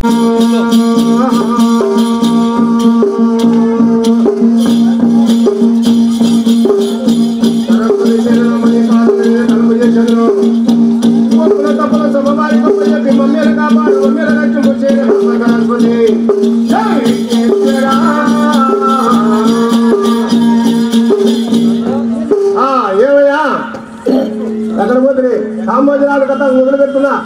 ఆ, ఏమయ్యా ఎక్కడ పోతుంది సాంబోజనాలు కథ మొదలు పెడుతున్నా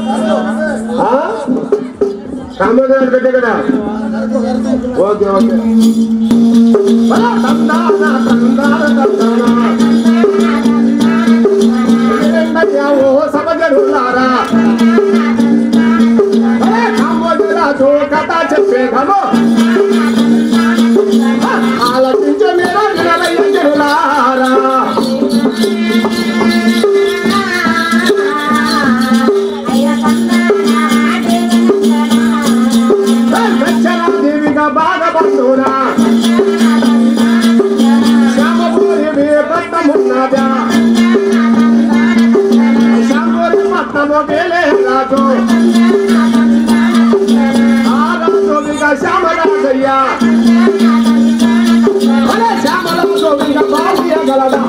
సాంబోజనాలు పెట్టే కదా ఓకే ఓకే బల తందాన, తందాన, తందాన. ఏంటయ్యా, ఓ సభజనులారా బల సాంబోజరాజు కథ చెప్పేదను ఆలోచించే మీరు వినలయ్య జనులారా దేవిగా బాగా బంధువురా శ్యామపూరి పట్టమున్నదా శ్యామపూరి పట్టము వేలే రాజు ఆ రాజుగా శ్యామరాజయ్య అరే శ్యామరాజుగా బాగుయగలదా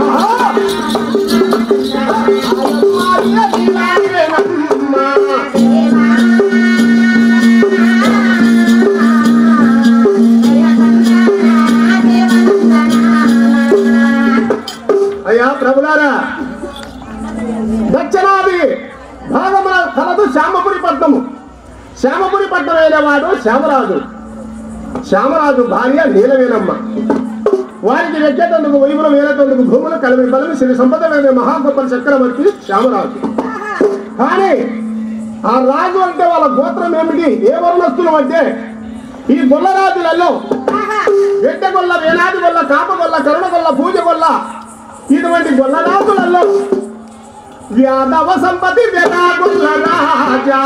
అయ్యా ప్రభులారా దక్షిణాది భాగమున కలదు శ్యామపురి పట్నము శ్యామపురి పట్నం అయినవాడు శ్యామరాజు శ్యామరాజు భార్య నీలవేనమ్మ వారికి వెక్కేటందుకు వైపులు వేరేటందుకు భూములు కలిపి బలం శ్రీ సంపద మహాగొప్ప చక్రవర్తి శ్యామరాజు కానీ ఆ రాజు అంటే వాళ్ళ గోత్రం ఏమిటి ఏ వర్ణస్తులు అంటే ఈ గొల్లరాజులలో గడ్డ గొల్ల వేలాది గొల్ల కాప గొల్ల కరుణ గొల్ల పూజ గొల్ల ఇటువంటి గొల్లరాజులలో యాదవ సంపతి వేలా గొల్ల రాజా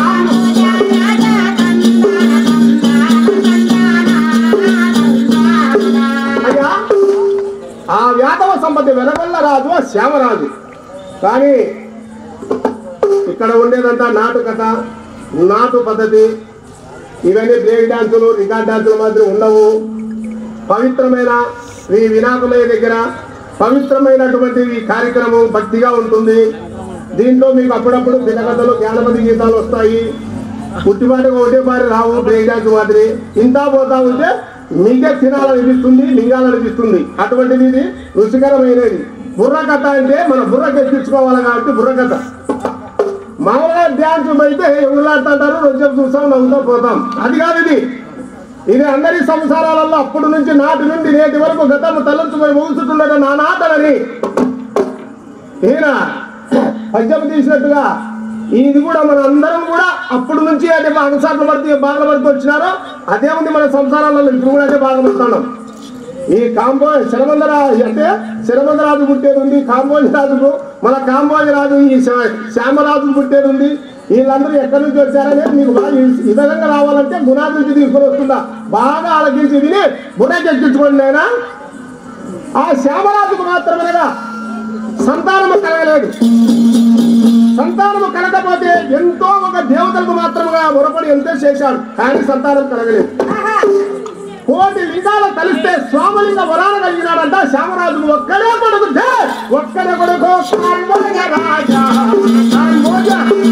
అయ్యా ఆ యాదవ సంపతి వెనగొల్ల రాజు ఆ శ్యామరాజు కానీ ఇక్కడ ఉండేదంతా నాటు కథ నాటు పద్ధతి ఇవన్నీ బ్రేక్ డాన్సులు రికార్డ్ డాన్సులు మాత్రం ఉండవు పవిత్రమైన ఈ వినాయకులయ్య దగ్గర పవిత్రమైనటువంటి ఈ కార్యక్రమం భక్తిగా ఉంటుంది దీంట్లో మీకు అప్పుడప్పుడు దినకథలు జ్ఞానపతి గీతాలు వస్తాయి పుట్టిపాటిగా ఒకటే పారి రావు బ్రేక్ డాన్స్ మాదిరి ఇంతా పోతా ఉంటే మీకే తినాలనిపిస్తుంది మింగాలనిపిస్తుంది అటువంటిది ఇది రుచికరమైనది బుర్రకథ అంటే మన బుర్రకి ఎక్కించుకోవాలి కాబట్టి బుర్రకథ మామూలుగా డ్యాన్స్ అయితే ఎగులాడుతుంటారు రోజు చూస్తాం నవ్వుతూ పోతాం అది కాదు ఇది ఇది అందరి సంసారాలలో అప్పటి నుంచి నాటి నుండి నేటి వరకు గతము తలంచుకొని ఊసుతుండట నా నాటనని ఈయన పద్యం తీసినట్టుగా ఇది కూడా మన అందరం కూడా అప్పటి నుంచి అదే అంశాలు పడితే బాధలు పడుతూ వచ్చినారో అదే ఉంది మన సంసారాలలో ఇప్పుడు కూడా అదే బాధపడుతున్నాం ఈ కాంబో శరమందర అంటే శరమందరాజు పుట్టేది ఉంది కాంబోజి రాజుకు మన కాంబోజి రాజు ఈ శ- శ్యామరాజు పుట్టేది ఉంది వీళ్ళందరూ ఎక్కడి నుంచి వచ్చారనేది మీకు బాగా ఈ- ఈ విధంగా రావాలంటే గుణాది నుంచి తీసుకొని వస్తుందా బాగా ఆలకించి విని గుణకి ఎక్కించుకోండి నాయనా ఆ శ్యామరాజుకు మాత్రమేగా సంతానము కలగలేదు సంతానము కలగకపోతే ఎంతో ఒక దేవతలకు మాత్రముగా మొరపడి ఎంతో చేశాడు కానీ సంతానం కలగలేదు కోటి లింగాలు కలిస్తే స్వామలింగ వరాలు కలిగినాడంట శ్యామరాజు ఒక్కడే కొడుకు దే! ఒక్కడే కొడుకు కాంబోజ రాజా కాంబోజ.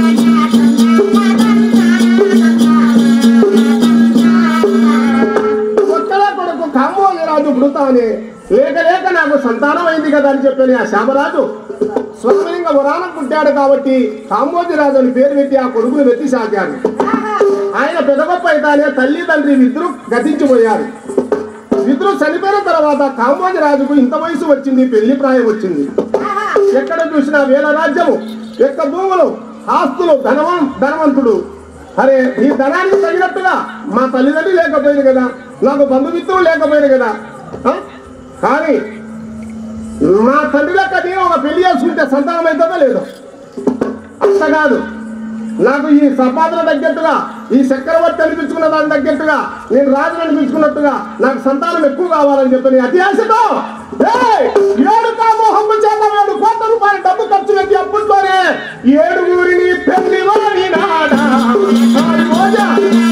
ఒక్కడే కొడుకు కాంబోజ రాజు పుడతానే లేక లేక నాకు సంతానం అయింది కదా అని చెప్పని ఆ శ్యామరాజు స్వామిలింగ వరానం పుట్టాడు కాబట్టి కాంబోజి రాజు అని పేరు పెట్టి ఆ కొడుకుని వెతి సాగాడు ఆయన పెదగొప్ప అయితేనే తల్లి తండ్రి ఇద్దరు గతించిపోయారు ఇద్దరు చనిపోయిన తర్వాత కాంబోజి రాజుకు ఇంత వయసు వచ్చింది పెళ్లి ప్రాయం వచ్చింది ఎక్కడ చూసినా వేల రాజ్యము ఎక్క భూములు ఆస్తులు ధనవం ధనవంతుడు అరే ఈ ధనానికి తగినట్టుగా మా తల్లిదండ్రి లేకపోయింది కదా నాకు బంధుమిత్రులు లేకపోయింది కదా ఆ? కానీ మా తండ్రి లెక్క నేను ఒక పెళ్లి చేసుకుంటే సంతానం అవుతుందో లేదో అంత కాదు నాకు ఈ సంపాదన తగ్గట్టుగా ఈ చక్రవర్తి అనిపించుకున్న దాని తగ్గట్టుగా నేను రాజుని అనిపించుకున్నట్టుగా నాకు సంతానం ఎక్కువ కావాలని చెప్పి అతి ఆశతో ఏయ్! ఏడు కామోహమ్మ చేత ఏడు కోట్ల రూపాయల డబ్బు ఖర్చు పెట్టి అప్పుతోనే ఏడుగురిని పెళ్లి వాడినాడా. ఆ రోజా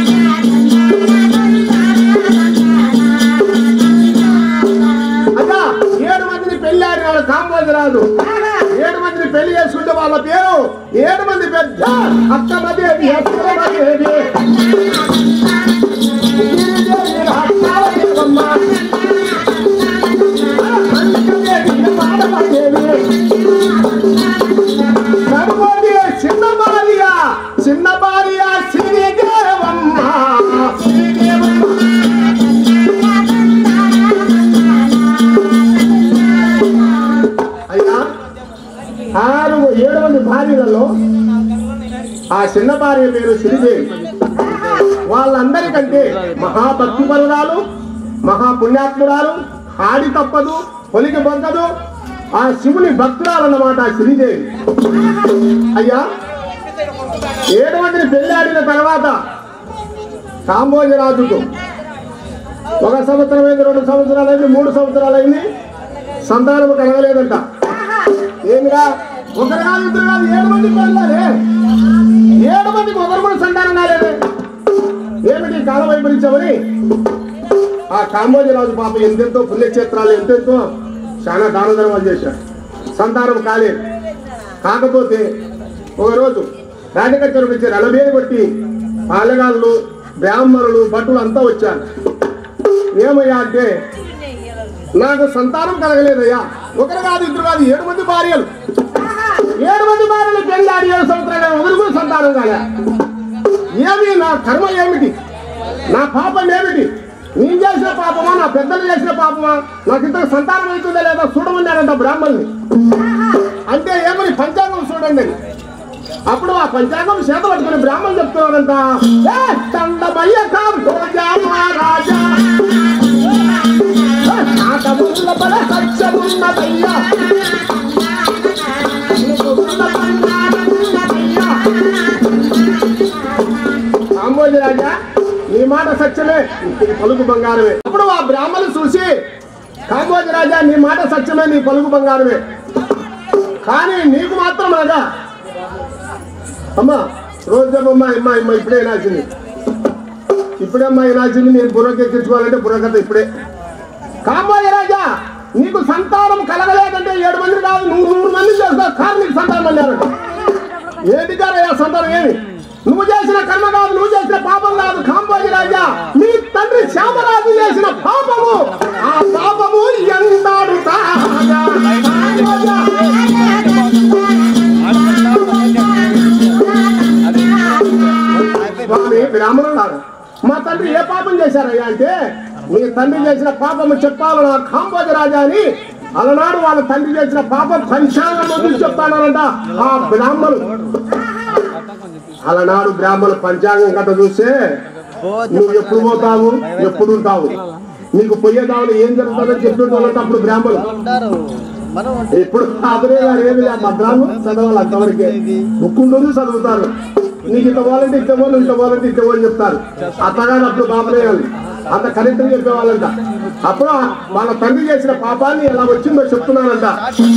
యశోదదేవి గిరిదేవి రాక్షాల దేవమ్మ అంజదేవి మాధవదేవి కనుమోది చిన్న భార్య చిన్న భార్య శ్రీదేవమ్మ శ్రీదేవమ్మ అయ్యా ఆరు ఏడు మంది భార్యలలో ఆ చిన్న భార్య పేరు శ్రీదేవి వాళ్ళందరికంటే మహాభక్తి పరురాలు మహాపుణ్యాత్మురాలు హాడి తప్పదు పొలికి బొగ్గదు ఆ శివుని భక్తురాలన్నమాట ఆ శ్రీదేవి అయ్యా ఏడు మందిని పెళ్ళాడిన తర్వాత కాంబోజరాజుకు ఒక సంవత్సరం అయింది రెండు సంవత్సరాలు అయింది మూడు సంవత్సరాలు అయింది సంతానం కలగలేదంట ఏమిరా ఒకరు కాదు ఇద్దరు కాదు ఏడు మంది పెళ్ళారే ఏడు మందికి ఒకరు కూడా సంతానం కాలేదు ఏమిటి ఈ కాలం వైపరీత్యమని ఆ కాంబోజరాజు పాప ఎంతెంతో పుణ్యక్షేత్రాలు ఎంతెంతో చాలా దాన ధర్మాలు చేశాడు సంతానం కాలేదు కాకపోతే ఒకరోజు రాజకచ్చరకు వచ్చి రణబేరు కొట్టి పాలగాళ్ళు బ్రాహ్మణులు భటులు అంతా వచ్చారు ఏమయ్యా అంటే నాకు సంతానం కలగలేదయ్యా ఒకరు కాదు ఇద్దరు కాదు ఏడు మంది భార్యలు ఏడు మంది భార్యలు పెళ్లి ఆడి ఏడు సంవత్సరాలు ఒకరు సంతానం కాలే ఏమి నా కర్మ ఏమిటి నా పాపం ఏమిటి నేను చేసిన పాపమా నా పెద్దలు చేసిన పాపమా నాకు ఇంత సంతానం అవుతుందా లేదా చూడమన్నారంట బ్రాహ్మణుని అంటే ఏమని పంచాంగం చూడండి అని. అప్పుడు ఆ పంచాంగం చేత పట్టుకుని బ్రాహ్మణులు చెప్తున్నారంట "ఏ, దండమయ్య కాంభోజా మహారాజా ఏ, నాటముల బల సత్యమున్నదయ్యా నీకు ఉన్న బంగారమున్నదయ్యా." కాంబోజి రాజా నీ మాట సత్యమే నీ పలుకు బంగారమే అప్పుడు ఆ బ్రాహ్మణులు చూసి కాంబోజి రాజా నీ మాట సత్యమే నీ పలుకు బంగారమే కానీ నీకు మాత్రం అనగా అమ్మా రోజు అమ్మా అమ్మా అమ్మ ఇప్పుడే వినాల్సింది ఇప్పుడే అమ్మా వినాల్సింది నేను బుర్రకి ఎక్కించుకోవాలంటే బుర్రకథ ఇప్పుడే కాంబోజి రాజా నీకు సంతానం కలగలేదంటే ఏడు మంది కాదు నువ్వు నూరు మంది చేస్తావు కాదు నీకు సంతానం అన్నారంట ఏంటి కారయ్యా సంతానం ఏమి నువ్వు చేసిన కర్మ కాదు నువ్వు చేసిన పాపం కాదు కాంబోజి రాజా నీ తండ్రి శ్యామరాజు చేసిన పాపము ఆ పాపము ఎందాడు తాగా. స్వామి బ్రాహ్మణులారు మా తండ్రి ఏ పాపం చేశారయ్యా అంటే మీ తండ్రి చేసిన పాపము చెప్పాలన్నా కాంబోజ రాజా అని అలనాడు వాళ్ళ తండ్రి చేసిన పాపం పంచాంగం ముందు చెప్తానంట ఆ బ్రాహ్మణులు అలనాడు బ్రాహ్మణులు పంచాంగం కథ చూస్తే నువ్వు ఎప్పుడు పోతావు ఎప్పుడు ఉంటావు నీకు పోయేదావులు ఏం జరుగుతుందో చెప్తుంటావు అప్పుడు బ్రాహ్మణులు ఉంటారు మనం ఇప్పుడు అతనే గారు ఏమి లేదు, ఆ మద్రాలు చదవాలి అంతవరకే బుక్ ఉంటుంది చదువుతారు నీకు ఇంత పోవాలంటే ఇంత పోలు ఇంత పోవాలంటే ఇంత పోలు చెప్తారు అత్తగారు అప్పుడు బాబలేయాలి అంత కరెక్ట్గా చెప్పేవాళ్ళంట అప్పుడు వాళ్ళ తండ్రి చేసిన పాపాన్ని ఎలా వచ్చిందో చెప్తున్నానంట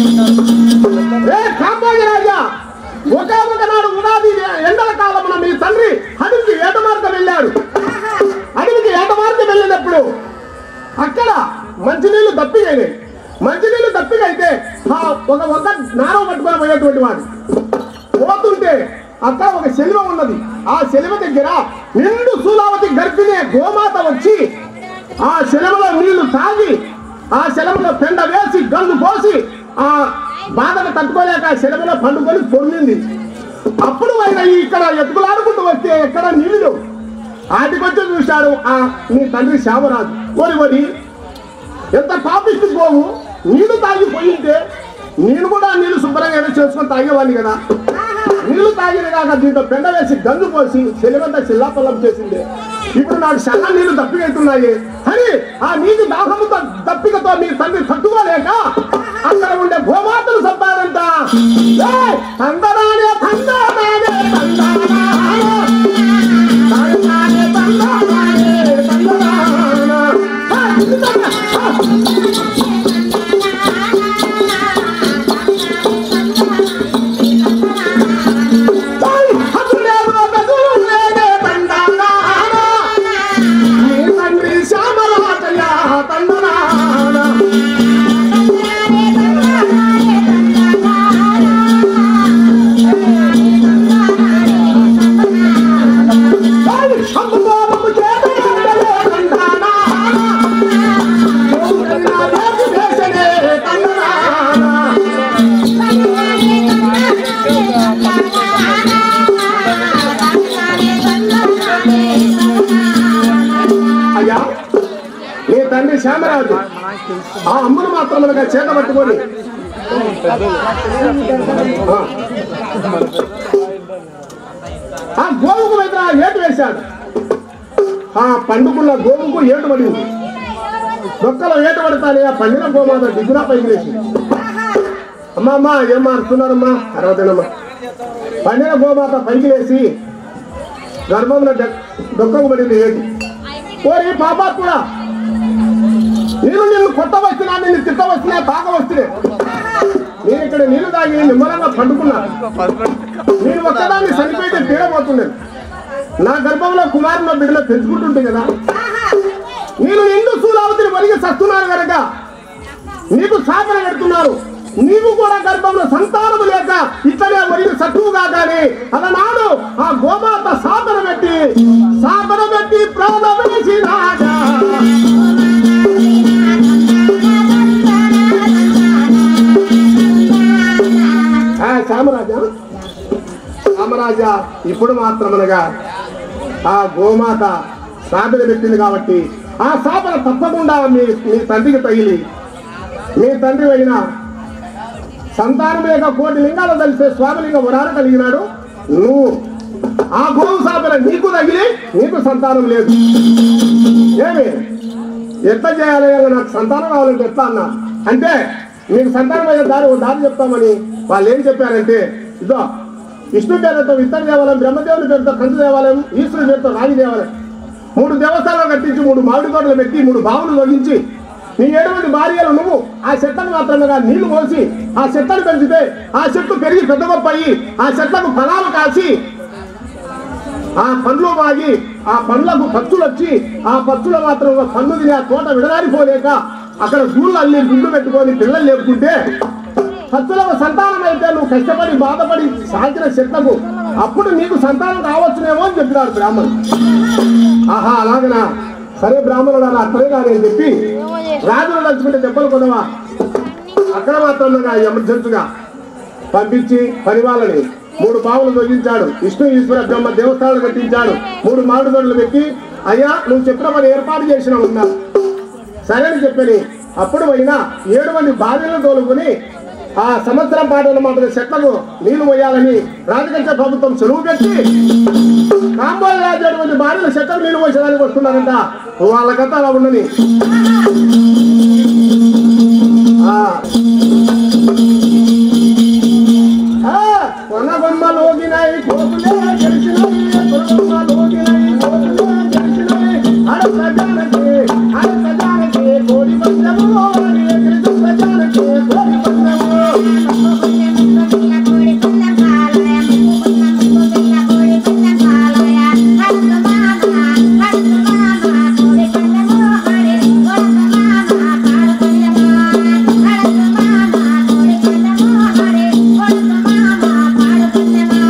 ఏ కాంబోజ రాజా ఒక ఒక నాడు ఉగాది ఎండల కాలమున మీ తండ్రి అడవికి ఏట మార్గం వెళ్ళాడు అడవికి ఏట మార్గం వెళ్ళినప్పుడు అక్కడ మంచినీళ్ళు దప్పిగైనాయి మంచినీళ్ళు దప్పిగైతే ఆ ఒక ఒక నారవ పట్టుకొని పోయేటువంటి వాడు పోతుంటే అక్కడ ఒక శిలువ ఉన్నది ఆ శిలువ దగ్గర నిండు సూలావతి గర్భిణి గోమాత వచ్చి ఆ శిలవలో నీళ్లు తాగి ఆ శిలవలో పెండ వేసి గంగు పోసి ఆ బాధను తట్టుకోలేక ఆ శిలవలో పండుకొని పొందింది అప్పుడు ఆయన ఇక్కడ ఎత్తుకులాడుకుంటూ వస్తే ఎక్కడ నీళ్లు ఆటికొచ్చి చూశాడు ఆ నీ తండ్రి శ్యామరాజు ఓరి ఓరి ఎంత పాపిస్తు పోవు నీళ్లు తాగిపోయింటే నేను కూడా ఆ నీళ్లు శుభ్రంగా ఏదో చేసుకొని తాగేవాడిని కదా నీళ్లు తాగిన కాక దీంట్లో పెండ వేసి గంగు పోసి చెలిమంతా చిల్లాపల్లం చేసింది ఇప్పుడు నాకు చాలా నీళ్లు దప్పికైతున్నాయి అని ఆ నీటి దాహముతో దప్పికతో మీ తండ్రి తట్టుకోలేక అక్కడ ఉండే గోమాతలు సంపాదంట ఏయ్! తందనానే తందనానే తందనానే తందనానే తందనానే తందనానా. ఆ, ఇది తందనా. ఆ. ఏయ్! హద్దులేమో బదులేనే తందనానా. నీ తండ్రి శ్యామరాజయ్య తందనానా. అంబుగోపము చేతనందలేదంటానా. గోవుకైనా వేసి వేసనే తందనానా. అయ్యా నీ తండ్రి శ్యామరాజు ఆ అమ్మును మాత్రములుగా చేత పట్టుకొని ఆ. ఆ గోవుకు మీద ఏటు వేశాడు ఆ పండుకున్న గోవుకు ఏటు పడింది దొక్కలో ఏటు పడతానే ఆ పండిన గోమాత దిగునా పైకి లేచి అమ్మా అమ్మా ఏం మారుతున్నారమ్మా అరవదేనమ్మా పండిన గోమాత పైకి లేచి గర్భంలో దొక్కకు పడింది ఏటి ఓరి పాపాత్ముడా నేను నిన్ను కొత్త వస్తున్నా నిన్ను తిట్ట వస్తున్నా తాక వస్తున్నా నేను ఇక్కడ నీళ్లు తాగి నిమ్మలంగా పండుకున్నా నేను ఒక్కదాన్ని చనిపోయితే పీడపోతున్నాను నా గర్భంలో కుమారుని బిడ్డలో పెంచుకుంటుంటే కదా నేను నిండు సూలావతిని వరిగి సస్తున్నాను కనుక నీకు శాపన పెడుతున్నారు నీవు కూడా గర్భంలో సంతానము లేక ఇతనే వరిగి సత్తువుగా కానీ అలనాడు ఆ గోమాత శాపన పెట్టి శాపన పెట్టి ప్రాణమేసినాగా ఆ శామరాజా శామరాజా ఇప్పుడు మాత్రమనగా ఆ గోమాత శాపన పెట్టింది కాబట్టి ఆ శాపన తప్పకుండా మీ మీ తండ్రికి తగిలి మీ తండ్రి అయిన సంతానం లేక కోటి లింగాలు తెలిసే స్వామిలింగ వరాలు కలిగినాడు నువ్వు ఆ గోవు శాపన నీకు తగిలి నీకు సంతానం లేదు ఏమి ఎట్లా చేయాలి అని నాకు సంతానం కావాలంటే ఎట్లా అన్నా అంటే మీకు సంతానం అయ్యే దారి ఓ దారి చెప్తామని వాళ్ళు ఏం చెప్పారంటే ఇదో విష్ణు పేరుతో ఇతర దేవాలయం బ్రహ్మదేవుని పేరుతో కంచు దేవాలయం ఈశ్వరుని పేరుతో రాగి దేవాలయం మూడు దేవస్థానాలు కట్టించి మూడు మామిడి తోటలు పెట్టి మూడు బావులు తొలగించి నీ ఏడు మంది భార్యలు నువ్వు ఆ చెట్లను మాత్రమే నీళ్లు పోసి ఆ చెట్లను పెంచితే ఆ చెట్టు పెరిగి పెద్ద గొప్ప అయ్యి ఆ చెట్లకు ఫలాలు కాసి ఆ పండ్లు వాగి ఆ పండ్లకు పచ్చులు వచ్చి ఆ పచ్చుల మాత్రం ఒక పన్ను తిని ఆ తోట విడదారిపోలేక అక్కడ గూళ్ళు అల్లి గుండు పెట్టుకొని పిల్లలు లేపుకుంటే పచ్చులకు సంతానం అయితే నువ్వు కష్టపడి బాధపడి సాగిన చెట్లకు అప్పుడు నీకు సంతానం కావచ్చునేమో అని చెప్పినాడు బ్రాహ్మణుడు ఆహా అలాగనా సరే బ్రాహ్మణుడు అలా అక్కడే కానీ అని చెప్పి రాజులు నడుచుకుంటే దెబ్బలు కొనవా అక్కడ మాత్రం ఎమర్జెన్సీగా పంపించి పని వాళ్ళని మూడు బావులు తొలగించాడు విష్ణు ఈశ్వర బ్రహ్మ దేవస్థానాలు కట్టించాడు మూడు మామిడి తోటలు పెట్టి అయ్యా నువ్వు చెప్పిన పని ఏర్పాటు చేసిన ఉన్నా సరే అని చెప్పని అప్పుడు అయినా ఏడు మంది భార్యలను తోలుకొని ఆ సంవత్సరం పాటలు మాత్రం చెట్లకు నీళ్లు పోయాలని రాజకంచ ప్రభుత్వం చెరువు పెట్టి కాంబోలు రాజు ఏడు మంది భార్యలు చెట్లకు నీళ్లు పోసేదానికి వస్తున్నారంట వాళ్ళకంతా అలా ఉండని ఆ కొన బొమ్మలోగినాయి కోపులే గెలిచినాయి కొన బొమ్మలోగినాయి కోపులే గెలిచినాయి అడ ప్రజానకి అడ ప్రజానకి కోడి పందము అని ఎగిరిదు ప్రజానకి కోడి పందము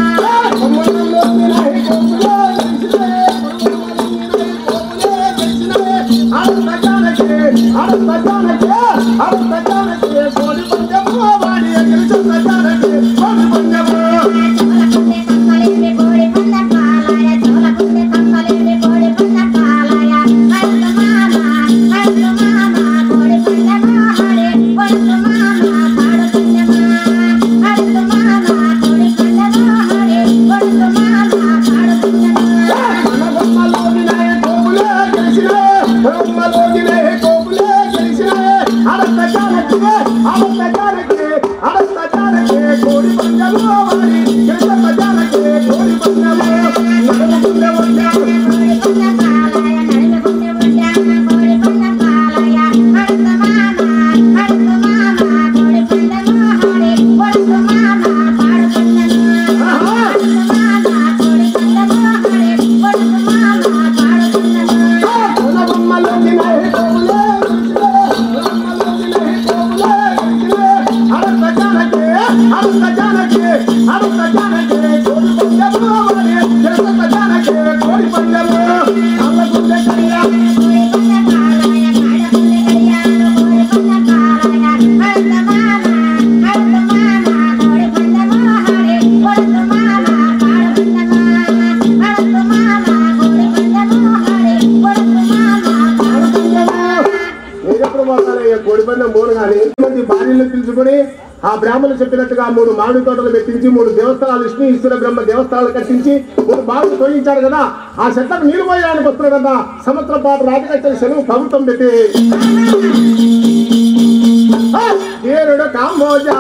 బొమ్మలోగినాయి కోపులే గెలిచినాయి కొన బొమ్మలోగినాయి కోపులే గెలిచినాయి నిబంధన పోను కానీ మంది భార్యలను పిలుచుకొని ఆ బ్రాహ్మణులు చెప్పినట్టుగా మూడు మామిడి తోటలు పెట్టించి మూడు దేవస్థానాలు విష్ణు ఈశ్వర బ్రహ్మ దేవస్థానాలు కట్టించి మూడు బావులు తోయించాడు కదా ఆ చెట్లకు నీరు పోయడానికి వస్తున్నాడు కదా సంవత్సరం పాటు రాజకక్ష సెలవు ప్రభుత్వం పెట్టి ఆ, ఏరుడు కాంబోజా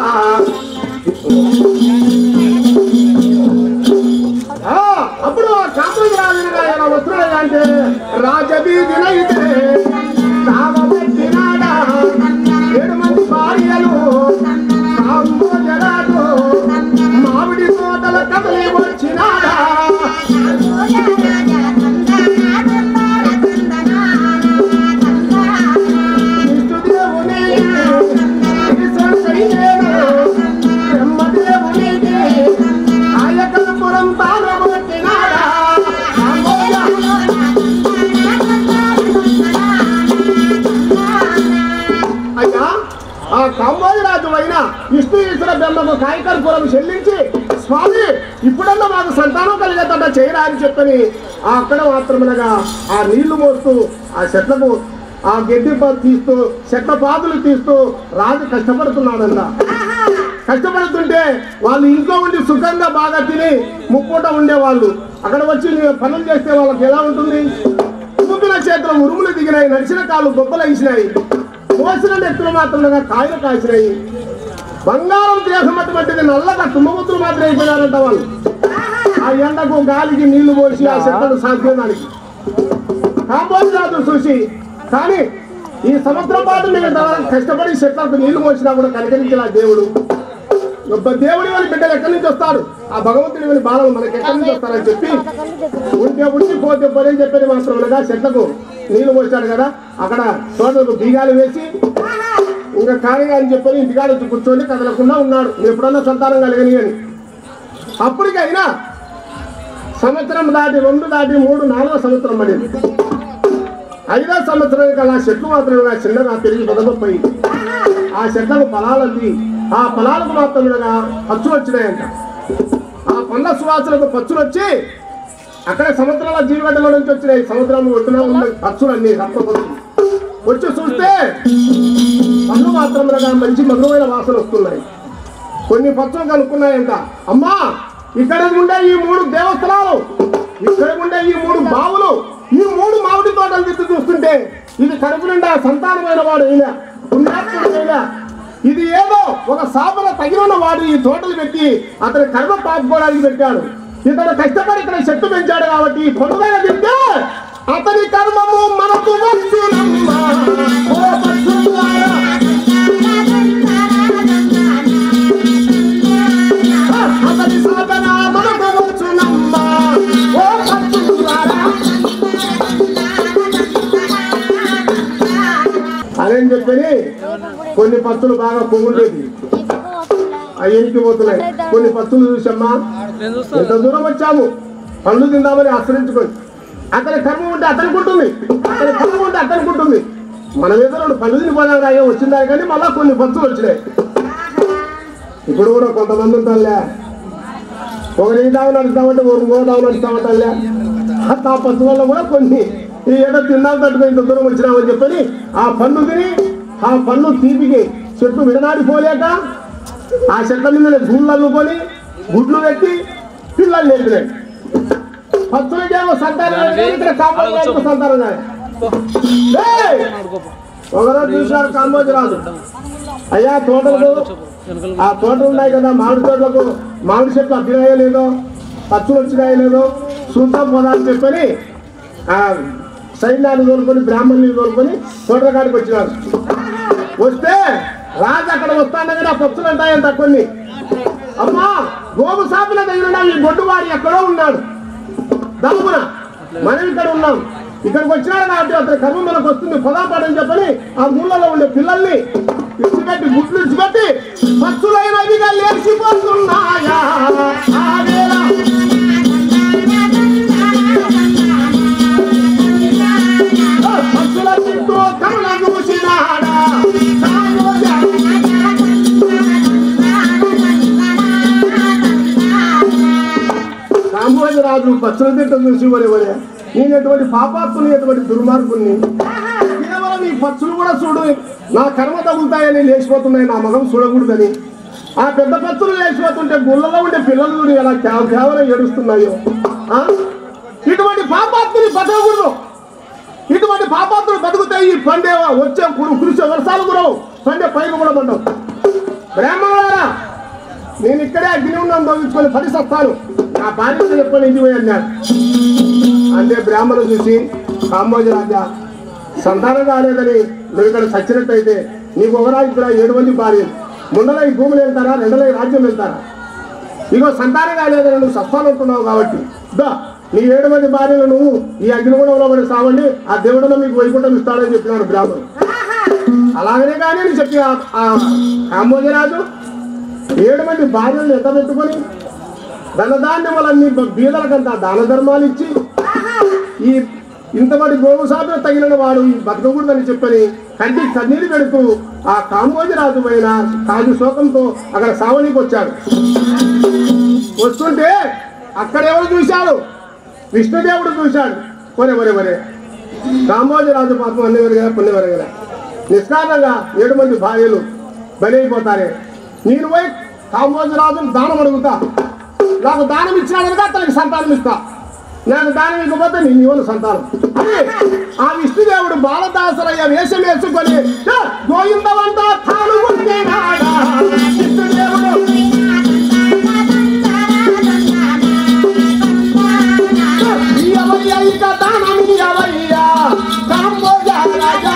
ఆ, అప్పుడు ఆ కాంబోజ రాజుగా ఆయన వస్తున్నాడు అంటే రాజబీదినైతే తాగబెట్టినాడా ఏడు మంది భార్యలు కాంబోజరాజు మామిడి తోటల కదలి వచ్చినాడా విష్ణుదేవుని ఈశ్వరుడైనేను బ్రహ్మదేవునికి ఆయకల్పురం తానబట్టినాడా కాంబోజ అయ్యా ఆ కాంబోజరాజు అయిన విష్ణు ఈశ్వర బ్రహ్మకు కాయకర్పూరం చెల్లించి స్వామి ఇప్పుడన్నా మాకు సంతానం కలిగేటట్ట చేయరా అని చెప్పని ఆ అక్కడ మాత్రమనగా ఆ నీళ్లు మోస్తూ ఆ చెట్లకు ఆ గడ్డి పా- తీస్తూ చెట్ల పాదులు తీస్తూ రాజు కష్టపడుతున్నాడంట కష్టపడుతుంటే వాళ్ళు ఇంట్లో ఉండి సుఖంగా బాగా తిని ముప్పూట ఉండేవాళ్ళు అక్కడ వచ్చి పనులు చేస్తే వాళ్ళకి ఎలా ఉంటుంది ఊపిన చేతులు ఉరుములు దిగినాయి నడిచిన కాళ్ళు గొప్పలు వేసినాయి కోసిన నెత్తులు మాత్రమే కాయలు కాసినాయి బంగారం దేశం అటువంటిది నల్లగా తుమ్మగుత్తులు మాత్రం అయిపోయినారంట వాళ్ళు ఆ ఎండకు గాలికి నీళ్లు పోసి ఆ చెట్లను సాధ్యడానికి కాంపౌండ్ రాదు చూసి కానీ ఈ సంవత్సరం పాటు నేను ఇంతవరకు కష్టపడి చెట్లకు నీళ్లు పోసినా కూడా కనికరించిన ఆ దేవుడు గొప్ప దేవుడి వాళ్ళ బిడ్డలు ఎక్కడి నుంచి వస్తాడు ఆ భగవంతుడి వాళ్ళ బాలలు మనకి ఎక్కడి నుంచి వస్తారని చెప్పి ఉంటే ఉండి పోతే పోతే అని చెప్పని మాత్రం ఉండగా చెట్లకు నీళ్లు పోసాడు కదా అక్కడ తోటలకు బీగాలు వేసి ఇంకా ఖాళీగా అని చెప్పని ఇంటికాడ వచ్చి కూర్చొని కదలకుండా ఉన్నాడు ఎప్పుడన్నా సంతానం కలిగని అని అప్పటికైనా సంవత్సరం దాటి రెండు దాటి మూడు నాలుగో సంవత్సరం పడింది ఐదో సంవత్సరం కల్లా చెట్లు మాత్రమే చిన్నగా పెరిగి పెదగొప్పయి ఆ చెట్లకు ఫలాలంది ఆ ఫలాలకు మాత్రమేగా పచ్చులు వచ్చినాయంట ఆ పండ్ల సువాసనకు పచ్చులు వచ్చి అక్కడ సముద్రాల జీవగడ్డల నుంచి వచ్చినాయి సముద్రం ఒడ్డున ఉన్న పచ్చులు అన్ని రక్త పచ్చులు వచ్చి చూస్తే పళ్ళు మాత్రమేగా మంచి మధురమైన వాసన వస్తున్నాయి కొన్ని పచ్చలు కనుక్కున్నాయంట అమ్మా ఇక్కడ ఉండే ఈ మూడు దేవస్థానాలు ఇక్కడ ఉండే ఈ మూడు బావులు ఈ మూడు మామిడి తోటలు తిప్పి చూస్తుంటే ఇది కడుపు నిండా సంతానమైన వాడు అయినా పుణ్యాత్ముడు అయినా ఇది ఏదో ఒక సాపన తగిన వాడు ఈ తోటలు పెట్టి అతని కర్మ పాపుకోవడానికి పెట్టాడు ఇతను కష్టపడి ఇక్కడ చెట్టు పెంచాడు కాబట్టి ఈ పొడుగైన తింటే అతని కర్మము మనకు వచ్చునమ్మా. ఓ పశువులారా, అతని సాధన మనకు వచ్చునమ్మా. ఓ పశువులారా. అని చెప్పని కొన్ని పత్తులు బాగా పొంగులేదు అవి ఎనికి పోతున్నాయి కొన్ని పత్తులు చూసమ్మా ఎంత దూరం వచ్చాము పండ్లు తిందామని ఆశ్రయించుకొని అతని కర్మ ఉంటే అతనికి ఉంటుంది అతని కర్మ ఉంటే అతనికి ఉంటుంది మనం ఏదో రెండు పళ్ళు తినిపోదాం రాయో వచ్చిందా కానీ మళ్ళా కొన్ని పత్తులు వచ్చినాయి ఇప్పుడు కూడా కొంతమంది ఉంటారులే ఒకరి దావు నడుస్తామంటే ఒక ఇంకో దావు నడుస్తామంటారులే ఆ పత్తు వల్ల కూడా కొన్ని ఈ ఏదో తిన్నాం తట్టుకుని ఇంత దూరం వచ్చినామని చెప్పని ఆ పన్ను తిని ఆ పన్ను తీపికి చెట్టు విడనాడిపోలేక ఆ చెట్ల మీద గూళ్ళు అల్లుకొని గుడ్లు పెట్టి పిల్లలు నేర్పినాయి పత్తులకేమో సంతానం లేదు కానీ ఇక్కడ కాంబోజరాజుకు సంతానం లేదు. ఏయ్! ఒకరోజు చూశారు కాంబోజ రాజు అయ్యా తోటలకు ఆ తోటలు ఉన్నాయి కదా మామిడి తోటలకు మామిడి చెట్లు అబ్బినాయో లేదో పచ్చులు వచ్చినాయో లేదో చూద్దాం పోదా అని చెప్పని ఆ సైన్యాన్ని తోలుకొని బ్రాహ్మణుని తోలుకొని తోటల కాడికి వచ్చినారు వస్తే రాజు అక్కడ వస్తాడని ఆ పక్షులు ఉంటాయంట కొన్ని అమ్మా గోగు సాపిన దగ్గర ఉన్న ఈ గొడ్డువాడి ఎక్కడో ఉన్నాడు దమ్మున మనం ఇక్కడ ఉన్నాం ఇక్కడికి వచ్చినాడు కాబట్టి అతని కర్మ మనకు వస్తుంది పొలాపాడని చెప్పని ఆ ఊళ్ళలో ఉండే పిల్లల్ని ఇచ్చిపెట్టి గుడ్లు ఇచ్చిపెట్టి పచ్చులైనవిగా లేచిపోతున్నాయా ఆ వేళ పచ్చుల చుట్టూ కమల చూసినాడా కామోజ రామోజరాజు పచ్చల తిట్ట చూసి వరే వరే నేను ఎటువంటి పాపాత్ముని ఎటువంటి దుర్మార్గుని కేవలం ఈ పచ్చులు కూడా చూడు నా కర్మ తగులుతాయని లేచిపోతున్నాయి నా మగం చూడకూడదని ఆ పెద్ద పచ్చులు లేచిపోతుంటే గుళ్ళలో ఉండే పిల్లలు చూడు ఎలా కేవ కేవలం ఏడుస్తున్నాయో ఆ? ఇటువంటి పాపాత్ముని బతకకూడదు ఇటువంటి పాపాత్ములు బతుకుతాయి ఈ పండే వచ్చే కురు కురిసే వర్షాలు కురవు పండే పైరు కూడా పండవు బ్రాహ్మణులారా నేను ఇక్కడే అగ్ని ఉన్నాను దోగించుకొని పది సత్తాను నా భార్య చెప్పని ఇంటి పోయి అన్నాడు అంటే బ్రాహ్మణులు చూసి కాంబోజ రాజా సంతానం కాలేదని నువ్వు ఇక్కడ చచ్చినట్టయితే నీకు ఒకరా ఇద్దరా ఏడు మంది భార్యలు ముండల ఈ భూములు వెళ్తారా రెండల ఈ రాజ్యం వెళ్తారా ఇగో సంతానం కాలేదని నువ్వు సత్తాలు ఉంటున్నావు కాబట్టి దా నీ ఏడు మంది భార్యలు నువ్వు ఈ అగ్నిగుణంలో పడి సావండి ఆ దేవుడులో మీకు వైకుంఠం ఇస్తాడని చెప్పినాడు బ్రాహ్మణుడు అలాగనే కానీ అని చెప్పి ఆ- ఆ కాంబోజరాజు ఏడు మంది భార్యలను ఎంత పెట్టుకొని ధనధాన్యములన్నీ బీదలకంతా దాన ధర్మాలు ఇచ్చి ఈ ఇంతమంది గోవు సాధన తగిలిన వాడు ఈ బతకకూడదని చెప్పని కంటి కన్నీరు పెడుతూ ఆ కాంబోజరాజు పైన కాజు శోకంతో అక్కడ సావనికి వచ్చాడు వస్తుంటే అక్కడ ఎవరు చూశాడు విష్ణుదేవుడు చూశాడు ఒరే ఒరే ఒరే కాంబోజరాజు పాపం అన్ని వెరగరా పుణ్య వెరగరా నిష్కారణంగా ఏడు మంది భార్యలు బలైపోతారే నేను పోయి కాంబోజరాజును దానం అడుగుతా నాకు దానం ఇచ్చినాడనగా అతనికి సంతానం ఇస్తా నాకు దానం ఇవ్వకపోతే నేను ఇవ్వను సంతానం అని ఆ విష్ణుదేవుడు బాలదాసరయ్య వేషం వేసుకొని "ఏ, గోవిందవంత తాను ఉండేనాడా?" విష్ణుదేవుడు ఇయ్యవయ్యా ఇక దానం ఇయ్యవయ్యా కాంబోజ రాజా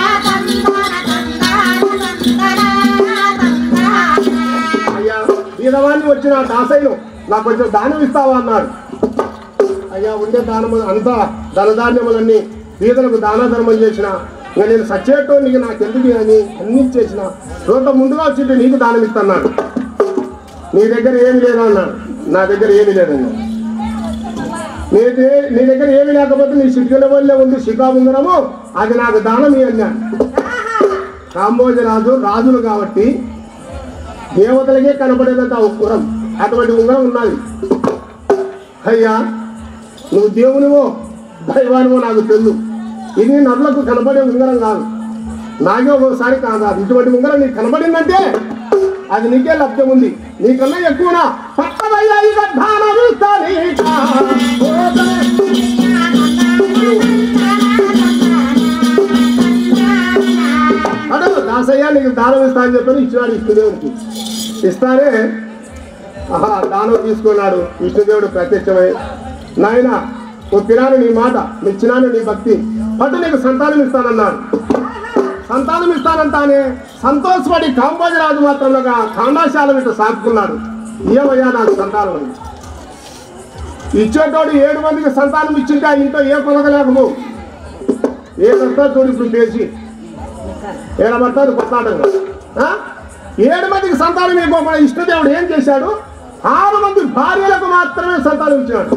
అయ్యా బీదవాన్ని వచ్చిన దాసయ్యను నాకు కొంచెం దానం ఇస్తావా అన్నాడు అయ్యా ఉండే దానము అంతా ధనధాన్యములన్నీ బీదలకు దాన ధర్మం చేసిన ఇంకా నేను సచ్చేటోనికి నాకు ఎందుకు అని అన్ని చేసిన రోత ముందుగా వచ్చింటే నీకు దానం ఇస్తున్నాడు నీ దగ్గర ఏమి లేదు అన్నాడు నా దగ్గర ఏమి లేదన్నాడు నీ దే- నీ దగ్గర ఏమి లేకపోతే నీ సిగ్గుల వల్లే ఉంది శిఖా ఉంగరము అది నాకు దానం ఇయ్యి అన్నాడు కాంబోజ రాజు రాజులు కాబట్టి దేవతలకే కనపడేదంత ఆ ఉంగరం అటువంటి ఉంగరం ఉన్నది అయ్యా నువ్వు దేవునివో దైవానివో నాకు తెలుసు ఇది నరులకు కనపడే ఉంగరం కాదు నాకే ఒకసారి కాదు అది ఇటువంటి ఉంగరం నీకు కనపడిందంటే అది నీకే లభ్యం ఉంది నీకన్నా ఎక్కువనా పక్కదయ్యా ఇక దానం ఇస్తా నీకా. అడు దాసయ్య నీకు దానం ఇస్తా అని చెప్పని ఇచ్చినాడు విష్ణుదేవుడికి ఇస్తానే ఆహా దానం తీసుకున్నాడు విష్ణుదేవుడు ప్రత్యక్షమై నాయన ఒప్పినాను నీ మాట మెచ్చినాను నీ భక్తి పట్టు నీకు సంతానం ఇస్తానన్నాడు సంతానం ఇస్తానంటానే సంతోషపడి కాంబోజరాజు మాత్రంగా కాండాశాల ఇట్లా సాకుకున్నాడు ఏమయ్యా నాకు సంతానం అని ఇచ్చేటోడు ఏడు మందికి సంతానం ఇచ్చింటే ఆ ఇంట్లో ఏ కొనగలేకము ఏ వస్తా చూడు ఇప్పుడు పేసి ఏడబడతాడు కొట్లాటంగా ఆ? ఏడు మందికి సంతానం ఇవ్వకుండా ఇష్టదేవుడు ఏం చేశాడు ఆరు మంది భార్యలకు మాత్రమే సంతానం ఇచ్చాడు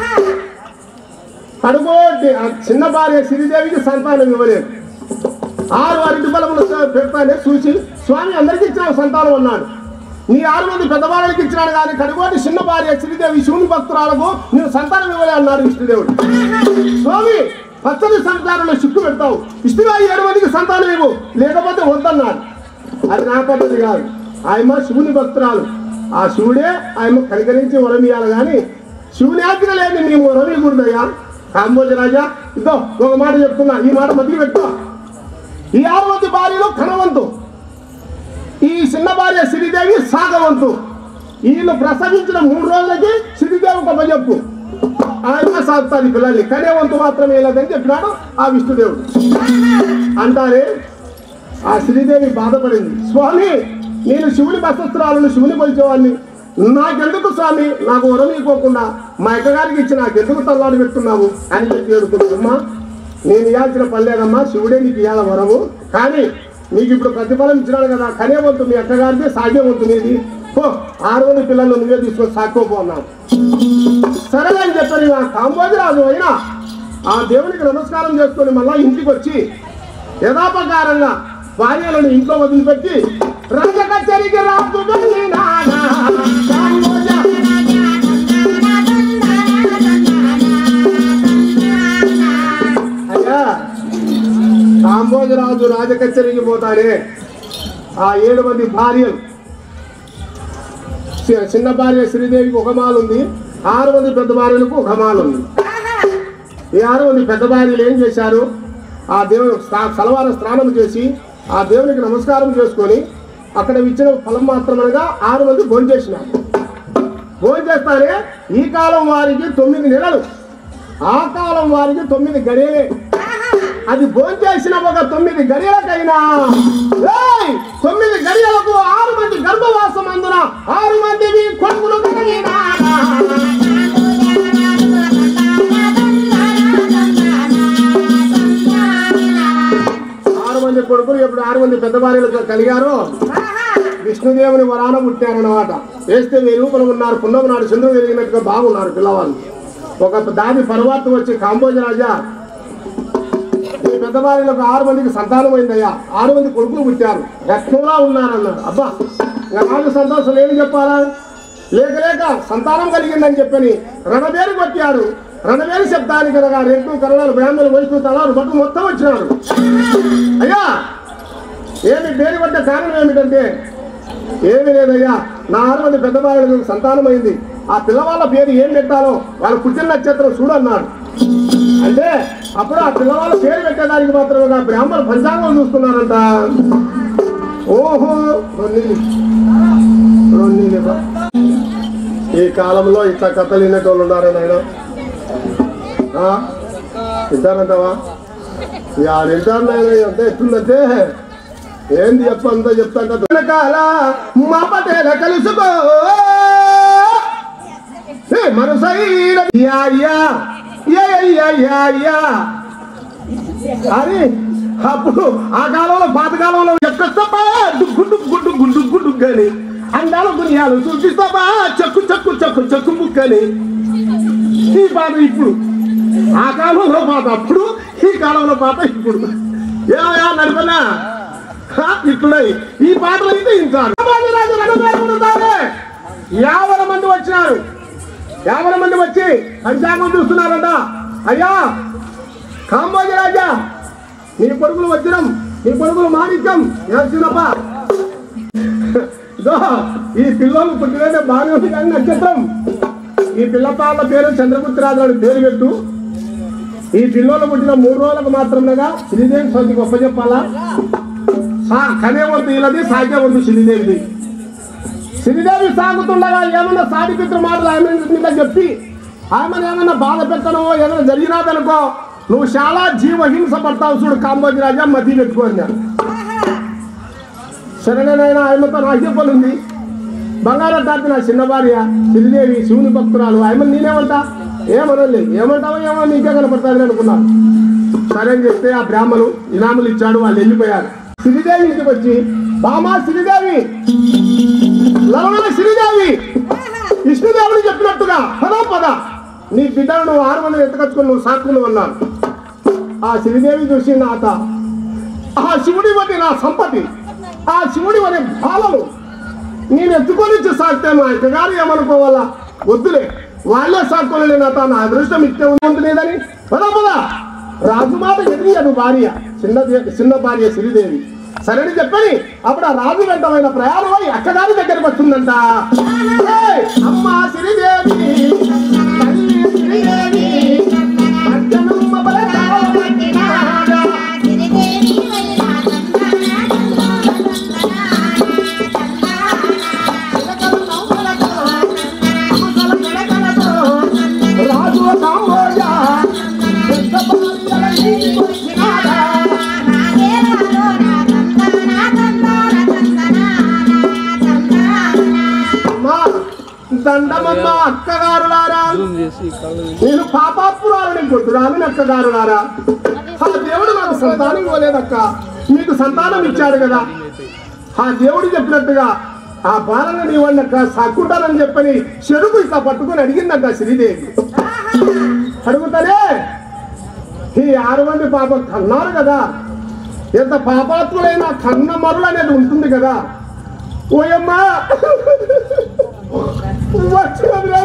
అడుగోటి ఆ చిన్న భార్య శ్రీదేవికి సంతానం ఇవ్వలేదు ఆరు అరటి బలములు పెడతానే చూసి స్వామి అందరికి ఇచ్చిన సంతానం అన్నాడు నీ ఆరు మంది పెద్దవాళ్ళకి ఇచ్చినాడు కానీ కడుగోటి చిన్న భార్య శ్రీదేవి శివుని భక్తురాలకు నేను సంతానం ఇవ్వలే అన్నాడు విష్ణుదేవుడు స్వామి పచ్చని సంతానంలో చిక్కు పెడతావు ఇష్టగా ఏడు మందికి సంతానం ఇవ్వు లేకపోతే వద్దన్నాడు అది నా పద్ధతి కాదు ఆయమ శివుని భక్తురాలు ఆ శివుడే ఆయమ కనికరించి వరం ఇవ్వాలి కానీ శివుని ఆజ్ఞ లేని మేము వరం ఇవ్వకూడదయ్యా కాంబోజ రాజా ఇదో ఒక మాట చెప్తున్నా ఈ మాట మధ్య పెట్టుకో ఈ ఆరు మంది భార్యలు కణవంతు ఈ చిన్న భార్య శ్రీదేవి సాగవంతు వీళ్ళు ప్రసవించిన మూడు రోజులకి శ్రీదేవి ఒక చెప్పు ఆయన సాగుతాది పిల్లల్ని కనేవంతు మాత్రమే లేదని చెప్పినాడు ఆ విష్ణుదేవుడు అంటారే ఆ శ్రీదేవి బాధపడింది స్వామి నేను శివుని బస్తస్త్రాలను శివుని కొలిచేవాడిని నాకెందుకు స్వామి నాకు వరం ఇవ్వకుండా మా అక్కగారికి ఇచ్చి నాకెందుకు తల్లాడు పెడుతున్నావు అని చెప్పి ఏడుకుంటున్నా నేను ఇవ్వాల్సిన పని లేదమ్మా శివుడే నీకు ఇవ్వాల వరము కానీ నీకు ఇప్పుడు ప్రతిఫలం ఇచ్చినాడు కదా కనే వంతు మీ అక్కగారిది సాగే వంతు నీది పో ఆరు మంది పిల్లలు నువ్వే తీసుకొని సాక్కోపో అన్నావు సరే అని చెప్పని ఆ కాంబోజరాజు అయినా ఆ దేవునికి నమస్కారం చేసుకొని మళ్ళా ఇంటికి వచ్చి యథాపకారంగా భార్యలను ఇంట్లో వదిలిపెట్టి రాజ కచేరికి రాజు వెళ్ళినాడా. కాంబోజ అయ్యా కాంబో కాంబోజరాజు రాజకచ్చరికి పోతానే ఆ ఏడు మంది భార్యలు చి- చిన్న భార్య శ్రీదేవికి ఒక మాల ఉంది ఆరు మంది పెద్ద భార్యలకు ఒక మాల ఉంది ఈ ఆరు మంది పెద్ద భార్యలు ఏం చేశారు ఆ దేవుని స్నా- సలవార స్నానం చేసి ఆ దేవునికి నమస్కారం చేసుకొని అక్కడ ఇచ్చిన ఫలం మాత్రమనగా ఆరు మంది భోజనం చేసినారు భోజనం చేస్తానే ఈ కాలం వారికి తొమ్మిది నెలలు ఆ కాలం వారికి తొమ్మిది గడియలే అది భోజనం చేసిన ఒక తొమ్మిది గడియలకైనా ఏయ్! తొమ్మిది గడియలకు ఆరు మంది గర్భవాసం అందున ఆరు మందివి కొడుకులు కలిగినా ఆరు మంది కొడుకులు ఎప్పుడు ఆరు మంది పెద్ద భార్యలు కలిగారో విష్ణుదేవుని వరాన పుట్టారన్నమాట వేస్తే వెయ్యి రూపాయలు ఉన్నారు పున్నమ నాడు చంద్రుడు వెలిగినట్టుగా బాగున్నారు పిల్లవాళ్ళు ఒక దాని పర్వాత వచ్చి కాంబోజ రాజా ఈ పెద్ద భార్యలకు ఆరు మందికి సంతానం అయిందయ్యా ఆరు మంది కొడుకులు పుట్టారు రక్తంలా ఉన్నారన్నాడు అబ్బా ఇంకా నాకు సంతోషం ఏమి చెప్పాలా లేక లేక సంతానం కలిగిందని చెప్పని రణబేరు కొట్టాడు రణబేరు శబ్దానికి అనగా రెండు కరణాలు బ్రాహ్మణులు వైష్ణు తలాలు బట్టు మొత్తం వచ్చినారు అయ్యా ఏమి పేరు పడ్డ కారణం ఏమిటంటే ఏమీ లేదయ్యా నా ఆరు మంది పెద్ద భార్యలకు సంతానం అయింది ఆ పిల్లవాళ్ళ పేరు ఏం పెట్టాలో వాళ్ళు పుట్టిన నక్షత్రం చూడన్నాడు అంటే అప్పుడు ఆ పిల్లవాళ్ళ పేరు పెట్టడానికి మాత్రమే బ్రాహ్మణ పంచాంగం చూస్తున్నారంట ఓహో రెండు రెండు ఇవ్వ. ఈ కాలంలో ఇట్లా కథలు వినేటోళ్ళు ఉన్నారా నాయన వింటారంటావా యారు వింటారు నాయన ఎంత ఎట్లుందంటే ఏంది చెప్పు అంతా చెప్తాంట వెనకాల మా పటేల కలుసుకో ఏ మనసైన యా యా యా యా యా యా అరే అప్పుడు ఆ కాలంలో పాత కాలంలో ఎక్కస్తపా గుడ్డు గుడ్డు గుడ్డు గుడ్డు కానీ అందాల గురియాలు చూపిస్తాపా చెక్కు చెక్కు చెక్కు చెక్కు ముక్కని ఈ పాట ఇప్పుడు ఆ కాలంలో పాట అప్పుడు ఈ కాలంలో పాట ఇప్పుడు ఏమయ్యా నడిపనా ఇట్లున్నాయి ఈ పాటలు అయితే ఇంటారు రాజు రణబేరుతారే యాభై మంది వచ్చినారు యాభై మంది వచ్చి పంచాంగం చూస్తున్నారంట అయ్యా కాంబోజీ రాజా నీ కొడుకులు వజ్రం నీ కొడుకులు మాణిక్యం చిన్నప్ప ఇదో ఈ పిల్లలు పుట్టినైతే బాగానే ఉంది కానీ నక్షత్రం ఈ పిల్ల పాప పేరు చంద్రగుప్తరాజు అని పేరు పెట్టు ఈ పిల్లలు పుట్టిన మూడు రోజులకు మాత్రమేగా శ్రీదేవి స్వామికి గొప్ప చెప్పాలా సా కనేవంతు ఇలాది సాధ్యవంతు శ్రీదేవిది శ్రీదేవి సాగుతుండగా ఏమన్నా సాటి పిత్ర మాటలు ఆమె మీద చెప్పి ఆమెను ఏమన్నా బాధ పెట్టడమో ఏమైనా జరిగినాదనుకో నువ్వు చాలా జీవహింస పడతావు చూడు కాంబోజీ రాజా మధ్య పెట్టుకోండి సరేనైనా ఆమెతో నాకు పని ఉంది బంగారం తాపి నా చిన్న భార్య శ్రీదేవి శివుని భక్తురాలు ఆమె నేనేమంటా ఏమనలే ఏమంటావో ఏమో నీకే కనపడుతుంది అనుకున్నాను సరే అని చెప్తే ఆ బ్రాహ్మణులు ఇనాములు ఇచ్చాడు వాళ్ళు వెళ్ళిపోయారు శ్రీదేవి ఇంటికి వచ్చి బామా శ్రీదేవి లవణ శ్రీదేవి విష్ణుదేవుడు చెప్పినట్టుగా పద పద నీ బిడ్డను నువ్వు ఆరు మంది ఎత్తుకొచ్చుకుని నువ్వు సాక్కులు అన్నాడు ఆ శ్రీదేవి చూసి నాత ఆ శివుడి వద్ద నా సంపత్తి ఆ శివుడి వద్ద బాలలు నేను ఎత్తుకొని ఇచ్చి సాగితే మా అక్కగారు ఏమనుకోవాలా వద్దులే వాళ్ళే సాక్కోలే నాత నా అదృష్టం ఇట్టే ఉంది లేదని పద పద రాజుమాట ఎదిరియదు భార్య చిన్న చిన్న భార్య శ్రీదేవి సరేని చెప్పని అప్పుడు ఆ రాజు వెంటమైన ప్రయాణం అయి అక్కగారి దగ్గరకు వస్తుందంట ఏయ్, అమ్మ శ్రీదేవి తల్లి శ్రీదేవి పట్టణమ్మ బలరామ పట్టినాడా. రాజు కాంబోజ పెద్ద భార్యల ఇంటికి వచ్చినాడా. అమ్మా, దండమమ్మ అక్కగారులారా నేను పాపాత్మురాలని గొడ్డురాలని అక్కగారులారా ఆ దేవుడు నాకు సంతానం ఇవ్వలేదక్క మీకు సంతానం ఇచ్చాడు కదా ఆ దేవుడు చెప్పినట్టుగా ఆ బాలను నీవన్న సాక్కుంటానని చెప్పని చెరుకు ఇట్లా పట్టుకొని అడిగిందంట శ్రీదేవి అడుగుతానే ఈ ఆరు మంది పాప కన్నారు కదా ఎంత పాపాత్ములైన కన్న మరులు అనేది ఉంటుంది కదా ఓయమ్మా వచ్చినది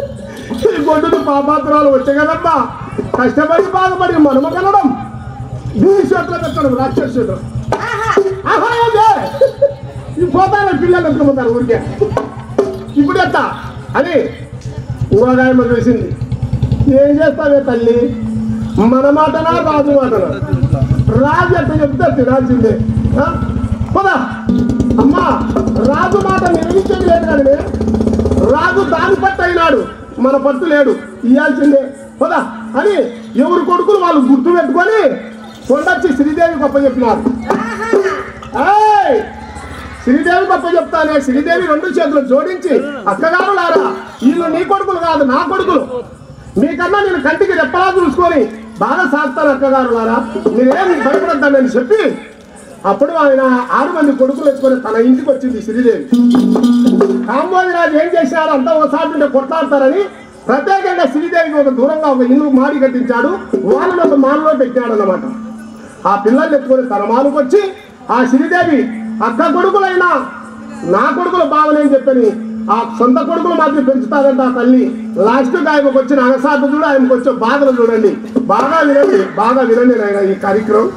ఈ గొడ్డును పాపాత్రాలు వచ్చే కదమ్మా కష్టపడి బాధపడి మనమ కనడం దీని చేతిలో పెట్టడం రాక్షస చేతిలో ఆహా, ఏంది? ఈ పోతాను పిల్లలు ఎత్తుకుపోతారు ఊరికే ఇప్పుడు ఎత్తా అని ఊరగాయమ్మ చూసింది ఏం చేస్తావే తల్లి మన మాటనా రాజు మాటనా రాజు ఎట్ట చెప్తే తినాల్సిందే ఆ? పద అమ్మా రాజు మాట నిర్మించేది లేదు కానీ రాజు దాని పట్టు అయినాడు మన పట్టు లేడు ఇయ్యాల్సిందే పద అని ఎవరి కొడుకులు వాళ్ళు గుర్తు పెట్టుకొని కొండొచ్చి శ్రీదేవి గొప్ప చెప్పినారు ఏయ్! శ్రీదేవి గొప్ప చెప్తానే శ్రీదేవి రెండు చేతులు జోడించి అక్కగారు లారా వీళ్ళు నీ కొడుకులు కాదు నా కొడుకులు మీకన్నా నేను కంటికి రెప్పలా చూసుకొని బాగా సాగుతాను అక్కగారు లారా మీరేం భయపడద్దానని చెప్పి అప్పుడు ఆయన ఆరు మంది కొడుకులు ఎత్తుకొని తన ఇంటికి వచ్చింది శ్రీదేవి కాంబోజరాజు ఏం చేశారు అంతా ఒకసారి ఉంటే కొట్లాడతారని ప్రత్యేకంగా శ్రీదేవికి ఒక దూరంగా ఒక ఇల్లు మాడి కట్టించాడు వాళ్ళని ఒక మాలలో పెట్టాడు అన్నమాట ఆ పిల్లల్ని ఎత్తుకొని తన మాలకు వచ్చి ఆ శ్రీదేవి అక్క కొడుకులైనా నా కొడుకులు బావలేని చెప్పని ఆ సొంత కొడుకులు మాత్రం పెంచుతారంట ఆ తల్లి లాస్ట్ ఆయనకు వచ్చిన అనసాటు చూడు ఆయనకు వచ్చే బాధలు చూడండి బాగా వినండి బాగా వినండి నాయన ఈ కార్యక్రమం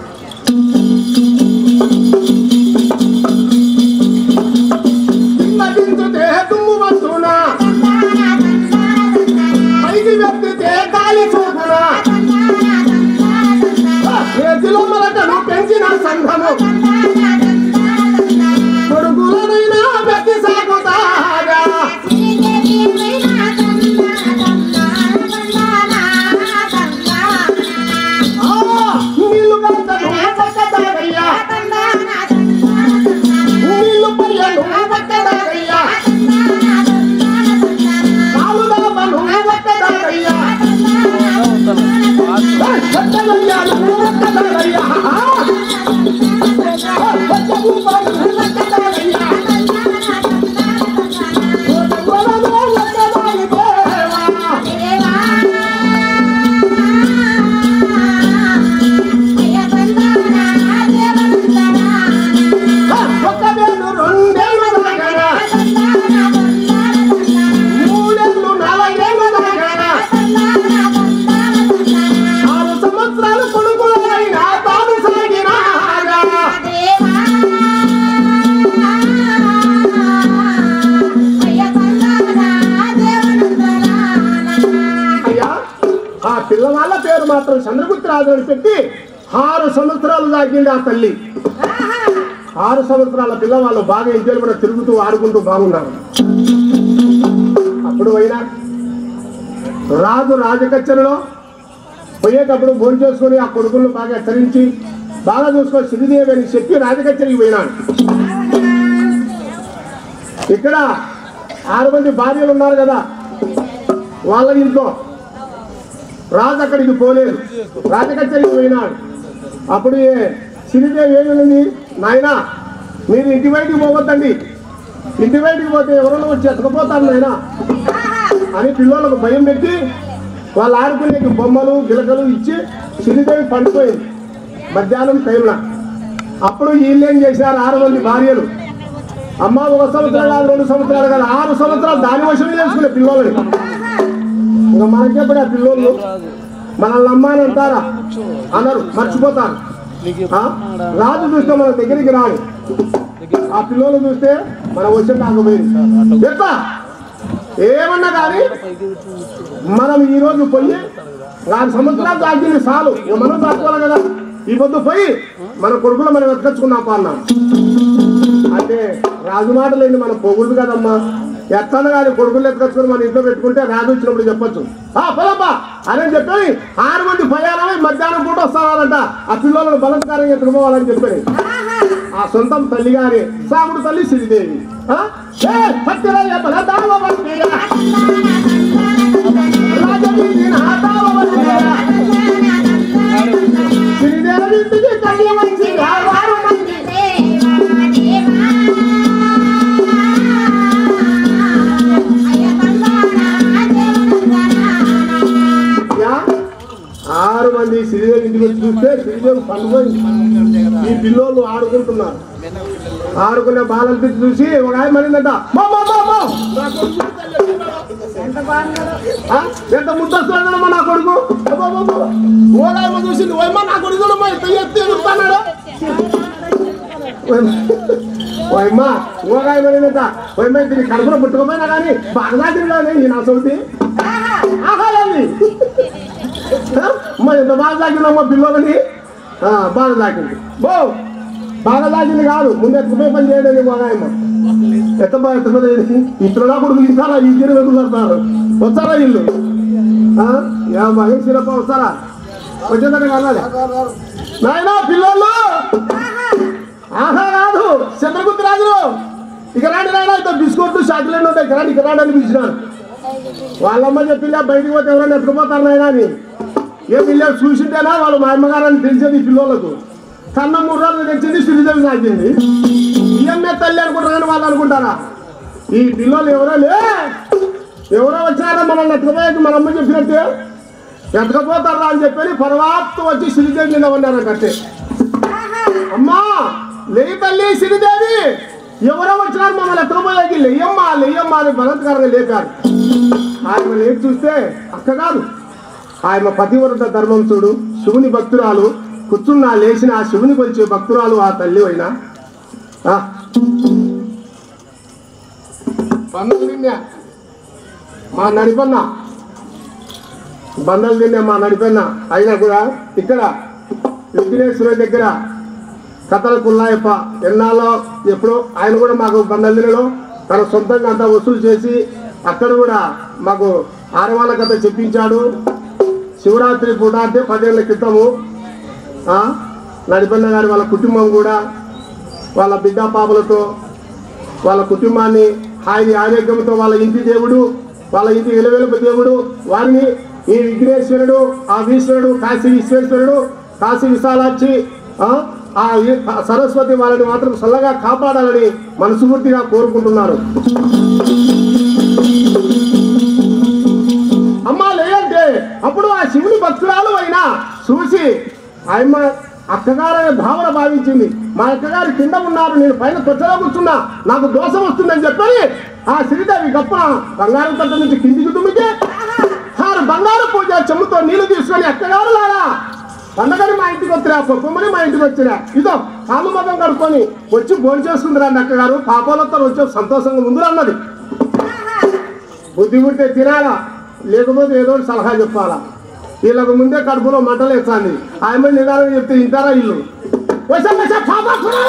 నటించుతే తుమ్ము వస్తున్నా పైకి వెప్పితే గాలి చూపునా చేతిలో మలకను పెంచిన సంఘము కొడుకులనైనా పెట్టి సాగుతారా ఆ, నీళ్ళు గంటను పట్టదారయ్యా నీళ్ళు పయ్యను పట్టదారయ్యా కాలు దాపను పట్టదారయ్యా పట్టదయ్యా పట్టదారయ్యా పట్టకు పట్టదారయ్యా కొడుకులను పట్టదారి దేవా ఒక వేలు రెండేళ్ళు దాకా మూడేళ్ళు నాలుగేళ్ళు దాకా ఆరు సంవత్సరాలు కొడుకులైన తాను సాగిన అయ్యా ఆ పిల్లవాళ్ళ పేరు మాత్రం చంద్రగుప్తరాజు అని పెట్టి ఆరు సంవత్సరాలు దాగింది ఆ తల్లి ఆరు సంవత్సరాల పిల్లవాళ్ళు బాగా ఇంట్లో కూడా తిరుగుతూ ఆడుకుంటూ బాగున్నారు అప్పుడు పోయినా రాజు రాజకచ్చరిలో పోయేటప్పుడు భోజనం చేసుకొని ఆ కొడుకులను బాగా హెచ్చరించి బాగా చూసుకొని శ్రీదేవి అని చెప్పి రాజకచ్చరికి పోయినాడు ఇక్కడ ఆరు మంది భార్యలు ఉన్నారు కదా వాళ్ళ ఇంట్లో రాజు అక్కడికి పోలేదు రాజకచ్చరికి పోయినాడు అప్పుడు ఏ- శ్రీదేవి ఏమైంది నాయనా మీరు ఇంటి బయటికి పోవద్దండి ఇంటి బయటికి పోతే ఎవరైనా వచ్చి ఎత్తకపోతారు నాయనా అని పిల్లలకు భయం పెట్టి వాళ్ళు ఆడుకునే బొమ్మలు గిలకలు ఇచ్చి శ్రీదేవి పడిపోయింది మధ్యాహ్నం టైంలో అప్పుడు వీళ్ళు ఏం చేశారు ఆరు మంది భార్యలు అమ్మ ఒక సంవత్సరం కాదు రెండు సంవత్సరాలు కాదు ఆరు సంవత్సరాలు దాని వశమే చేసుకునే పిల్లలని ఇంకా మనకెప్పుడు ఆ పిల్లలు మనల్ని అమ్మాని అంటారా అన్నారు మర్చిపోతారు ఆ? రాజు చూస్తే మన దగ్గరికి రాడు ఆ పిల్లలు చూస్తే మన వచ్చి కాకపోయింది ఎట్లా ఏమన్నా కానీ మనం ఈ రోజు పోయి నాలుగు సంవత్సరాలు దాటింది చాలు ఇక మనం దాటుకోవాలి కదా ఈ పొద్దు పోయి మన కొడుకులు మనం ఎత్తుకొచ్చుకున్నాం పా అన్నాం అంటే రాజు మాటలేండి మనం పోకూడదు కదమ్మా ఎట్లా కానీ కొడుకులు ఎత్తుకొచ్చుకొని మన ఇంట్లో పెట్టుకుంటే రాజు వచ్చినప్పుడు చెప్పొచ్చు ఆ పొలప్పా అని చెప్పి ఆరు మంది ప్రయాణమై మధ్యాహ్నం పూట వస్తావాలంట ఆ పిల్లలను బలత్కారంగా ఎత్తుకుపోవాలని చెప్పి ఆ సొంతం తల్లి గారి సాగుడు తల్లి శ్రీదేవి ఆ? ఏ, సత్యరాయ బలదావ వంటియ, రాజవీధి నాదావ వంటియ, శ్రీదేవి ఇంటికి తల్లి మంచిగా వారు మంచి యా? ఆరు మంది శ్రీదేవి ఇంటికి వచ్చి చూస్తే శ్రీదేవి పండుగ ఈ పిల్లోళ్ళు ఆడుకుంటున్నారు ఆడుకునే బాలలు తెచ్చి చూసి ఒక ఆయన మళ్ళీందట "మో, మో, మో, మో, నా కొడుకు ఆ? ఎంత ముద్దొస్తున్నాడమ్మా నా కొడుకు అబ్బో, అబ్బో, అబ్బో. ఓ ఆయన చూసి ఓయమ్మ నా కొడుకు ఎంత ఎత్తి ఓయమ్మ ఊరగాయ పడిందంట ఓయమ్మ దీన్ని కడుపులో పుట్టుకోపోయినా కానీ బాగా కానీ ఈ నా సౌతి ఆహారాన్ని అమ్మ ఎంత బాగా తాకిందమ్మా పిల్లలని ఆ, బాగా తాకింది బో బాగా తాకింది కాదు ముందు ఎత్తుకుపోయి పని చేయడానికి బాగాయమ్మ ఎత్త బాగా ఎత్తపోయింది ఇప్పుడు నా కొడుకు ఇస్తారా ఈ తీరు వెతుకుతారు వస్తారా ఇల్లు ఆ? యా మహేశ్వరప్ప వస్తారా వచ్చేదాన్ని కావాలి నాయనా పిల్లలు ఆహా రాదు చంద్రగుప్త రాజులు ఇక రాండి రాడా ఇంత బిస్కెట్లు చాక్లెట్లు ఉంటాయి ఇక్కడ రాండి ఇక్కడ రాండి అని పిలిచినాను వాళ్ళమ్మ చెప్పిందా బయటికి పోతే ఎవరైనా ఎత్తుకుపోతారు నాయనా అని ఏ పిల్లలు చూసింటేనా వాళ్ళు మా అమ్మగారని తెలిసేది ఈ పిల్లలకు కన్న మూడు రోజులు తెచ్చింది శ్రీదేవి నాకింది ఈఎంఏ తల్లి అనుకుంటారు కానీ వాళ్ళు అనుకుంటారా ఈ పిల్లలు ఎవరో లే ఎవరో వచ్చినారా మనల్ని ఎత్తుకుపోయాక మన అమ్మ చెప్పినట్టే ఎత్తకపోతారా అని చెప్పని పర్వాత్త వచ్చి శ్రీదేవి మీద ఉన్నారు కట్టే అమ్మా లేయి తల్లి శ్రీదేవి ఎవరో వచ్చినారు మమ్మల్ని ఎత్తకపోయాకి లేయమ్మా లేయమ్మా అని బలత్కారంగా లేపారు ఆయన లేచి చూస్తే అక్క కాదు ఆయన పతివ్రత ధర్మం చూడు శివుని భక్తురాలు కూర్చున్న లేచిన ఆ శివుని కొలిచే భక్తురాలు ఆ తల్లి అయినా బంధం తిన్నా మా నడిపన్న బంధలు తిన్నా మా నడిపన్న అయినా కూడా ఇక్కడ విఘ్నేశ్వరుడి దగ్గర కథల కుల్లాయప్ప ఎన్నాళ్ళో ఎప్పుడో ఆయన కూడా మాకు బంధలు తినడం తన సొంతంగా అంతా వసూలు చేసి అక్కడ కూడా మాకు ఆరవాళ్ళ కథ చెప్పించాడు శివరాత్రి పూట అంటే పదేళ్ల క్రితము ఆ, నడిపన్న గారి వాళ్ళ కుటుంబం కూడా వాళ్ళ బిడ్డ పాపలతో వాళ్ళ కుటుంబాన్ని ఆయన ఆరోగ్యంతో వాళ్ళ ఇంటి దేవుడు వాళ్ళ ఇంటి వెలువెలుపు దేవుడు వారిని ఈ విఘ్నేశ్వరుడు ఆ ఈశ్వరుడు కాశీ విశ్వేశ్వరుడు కాశీ విశాలాక్షి ఆ, ఆ ఈ- సరస్వతి వాళ్ళని మాత్రం చల్లగా కాపాడాలని మనస్ఫూర్తిగా కోరుకుంటున్నారు అమ్మా లేదంటే అప్పుడు ఆ శివుని భక్తురాలు అయినా చూసి ఆయమ్మ అక్కగారనే భావన భావించింది మా అక్కగారు కింద ఉన్నారు నేను పైన తొచ్చలో కూర్చున్నా నాకు దోషం వస్తుందని చెప్పని ఆ శ్రీదేవి గప్ప బంగారం తట్ట నుంచి కిందికి తుమ్మితే ఆరు బంగారు పూజ చెమ్ముతో నీళ్లు తీసుకొని అక్కగారు లారా పండగని మా ఇంటికి వచ్చిరా పొక్కుమని మా ఇంటికి వచ్చిరా ఇదో కాలు మతం కడుక్కొని వచ్చి భోజనం చేసుకుందిరా అక్కగారు పాపాలతో వచ్చి సంతోషంగా ముందు అన్నది బుద్ధి ఉంటే తినాలా లేకపోతే ఏదో ఒకటి సలహా చెప్పాలా వీళ్ళకు ముందే కడుపులో మంటలు ఎత్తాంది ఆయమ్మ నిదానం చెప్తే ఇంటారా ఇల్లు వచ్చా వచ్చా పాప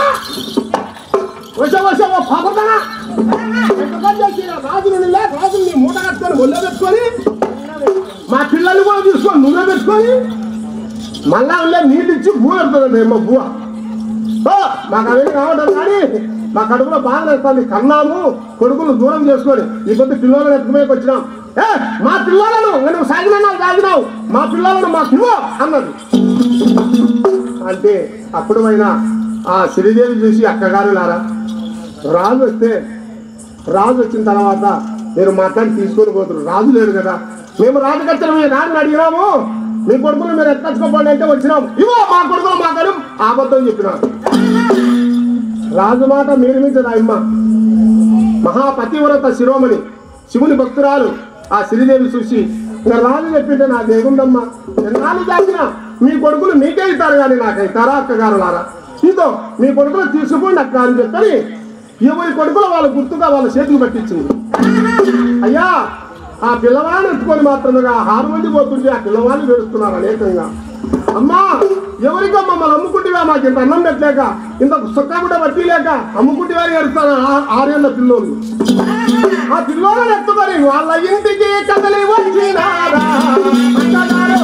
వచ్చా వచ్చా ఓ పాపతనా రాజులు నిలే, రాజులు నీ మూట కట్టుకొని ఒళ్ళో పెట్టుకొని మా పిల్లల్ని కూడా తీసుకొని నూనె పెట్టుకొని మళ్ళా ఉండే నీళ్ళు ఇచ్చి భూ పెడుతుంది ఏమో భూ ఓ, మాకు అవన్నీ కావడం కానీ మా కడుపులో బాగా వేస్తుంది కన్నాము కొడుకులు దూరం చేసుకొని ఈ పొద్దు పిల్లలను ఎత్తుకుమే వచ్చినాం ఏ మా పిల్లలను నువ్వు సాగినా సాగినావు మా పిల్లలను మాకు ఇవ్వు అన్నది అంటే అప్పుడు అయినా ఆ శ్రీదేవి చూసి అక్కగారు లారా రాజు వస్తే రాజు వచ్చిన తర్వాత మీరు మాట్లాడి తీసుకొని పోతున్నారు రాజు లేరు కదా మేము రాజు కట్టడం మీ నాన్న అడిగినాము మీ కొడుకులు మీరు ఎత్తుకోపోండి అంటే వచ్చినాం ఇవో మా కొడుకులు మాకను ఆబద్ధం చెప్పినారు రాజు మాట మీరు మించదు అమ్మ మహాపతివ్రత శిరోమణి శివుని భక్తురాలు ఆ శ్రీదేవి చూసి ఇంకా రాజు చెప్పింటే నాకు ఏముందమ్మా ఎన్నాళ్ళు దాచినా మీ కొడుకులు మీకే ఇస్తారు కానీ నాకు ఇస్తారా అక్కగారు లారా ఇదో మీ కొడుకులు తీసుకోండి అక్క అని చెప్పని ఎవరి కొడుకులు వాళ్ళ గుర్తుగా వాళ్ళ చేతులు పట్టించింది అయ్యా ఆ పిల్లవాడిని ఎత్తుకొని మాత్రమే ఆరు మంది పోతుంటే ఆ పిల్లవాడిని పెడుతున్నారు అనేకంగా అమ్మా ఎవరికో మమ్మల్ని అమ్ముకుంటివా మాకు ఇంత అన్నం పెట్టలేక ఇంత సుక్క కూడా వడ్డీ లేక అమ్ముకుంటి వారి ఎడుతాను ఆరేళ్ళ పిల్లోళ్ళు ఆ పిల్లోళ్ళని ఎత్తుకొని వాళ్ళ ఇంటికి కదలి వచ్చినారా అన్నగారు.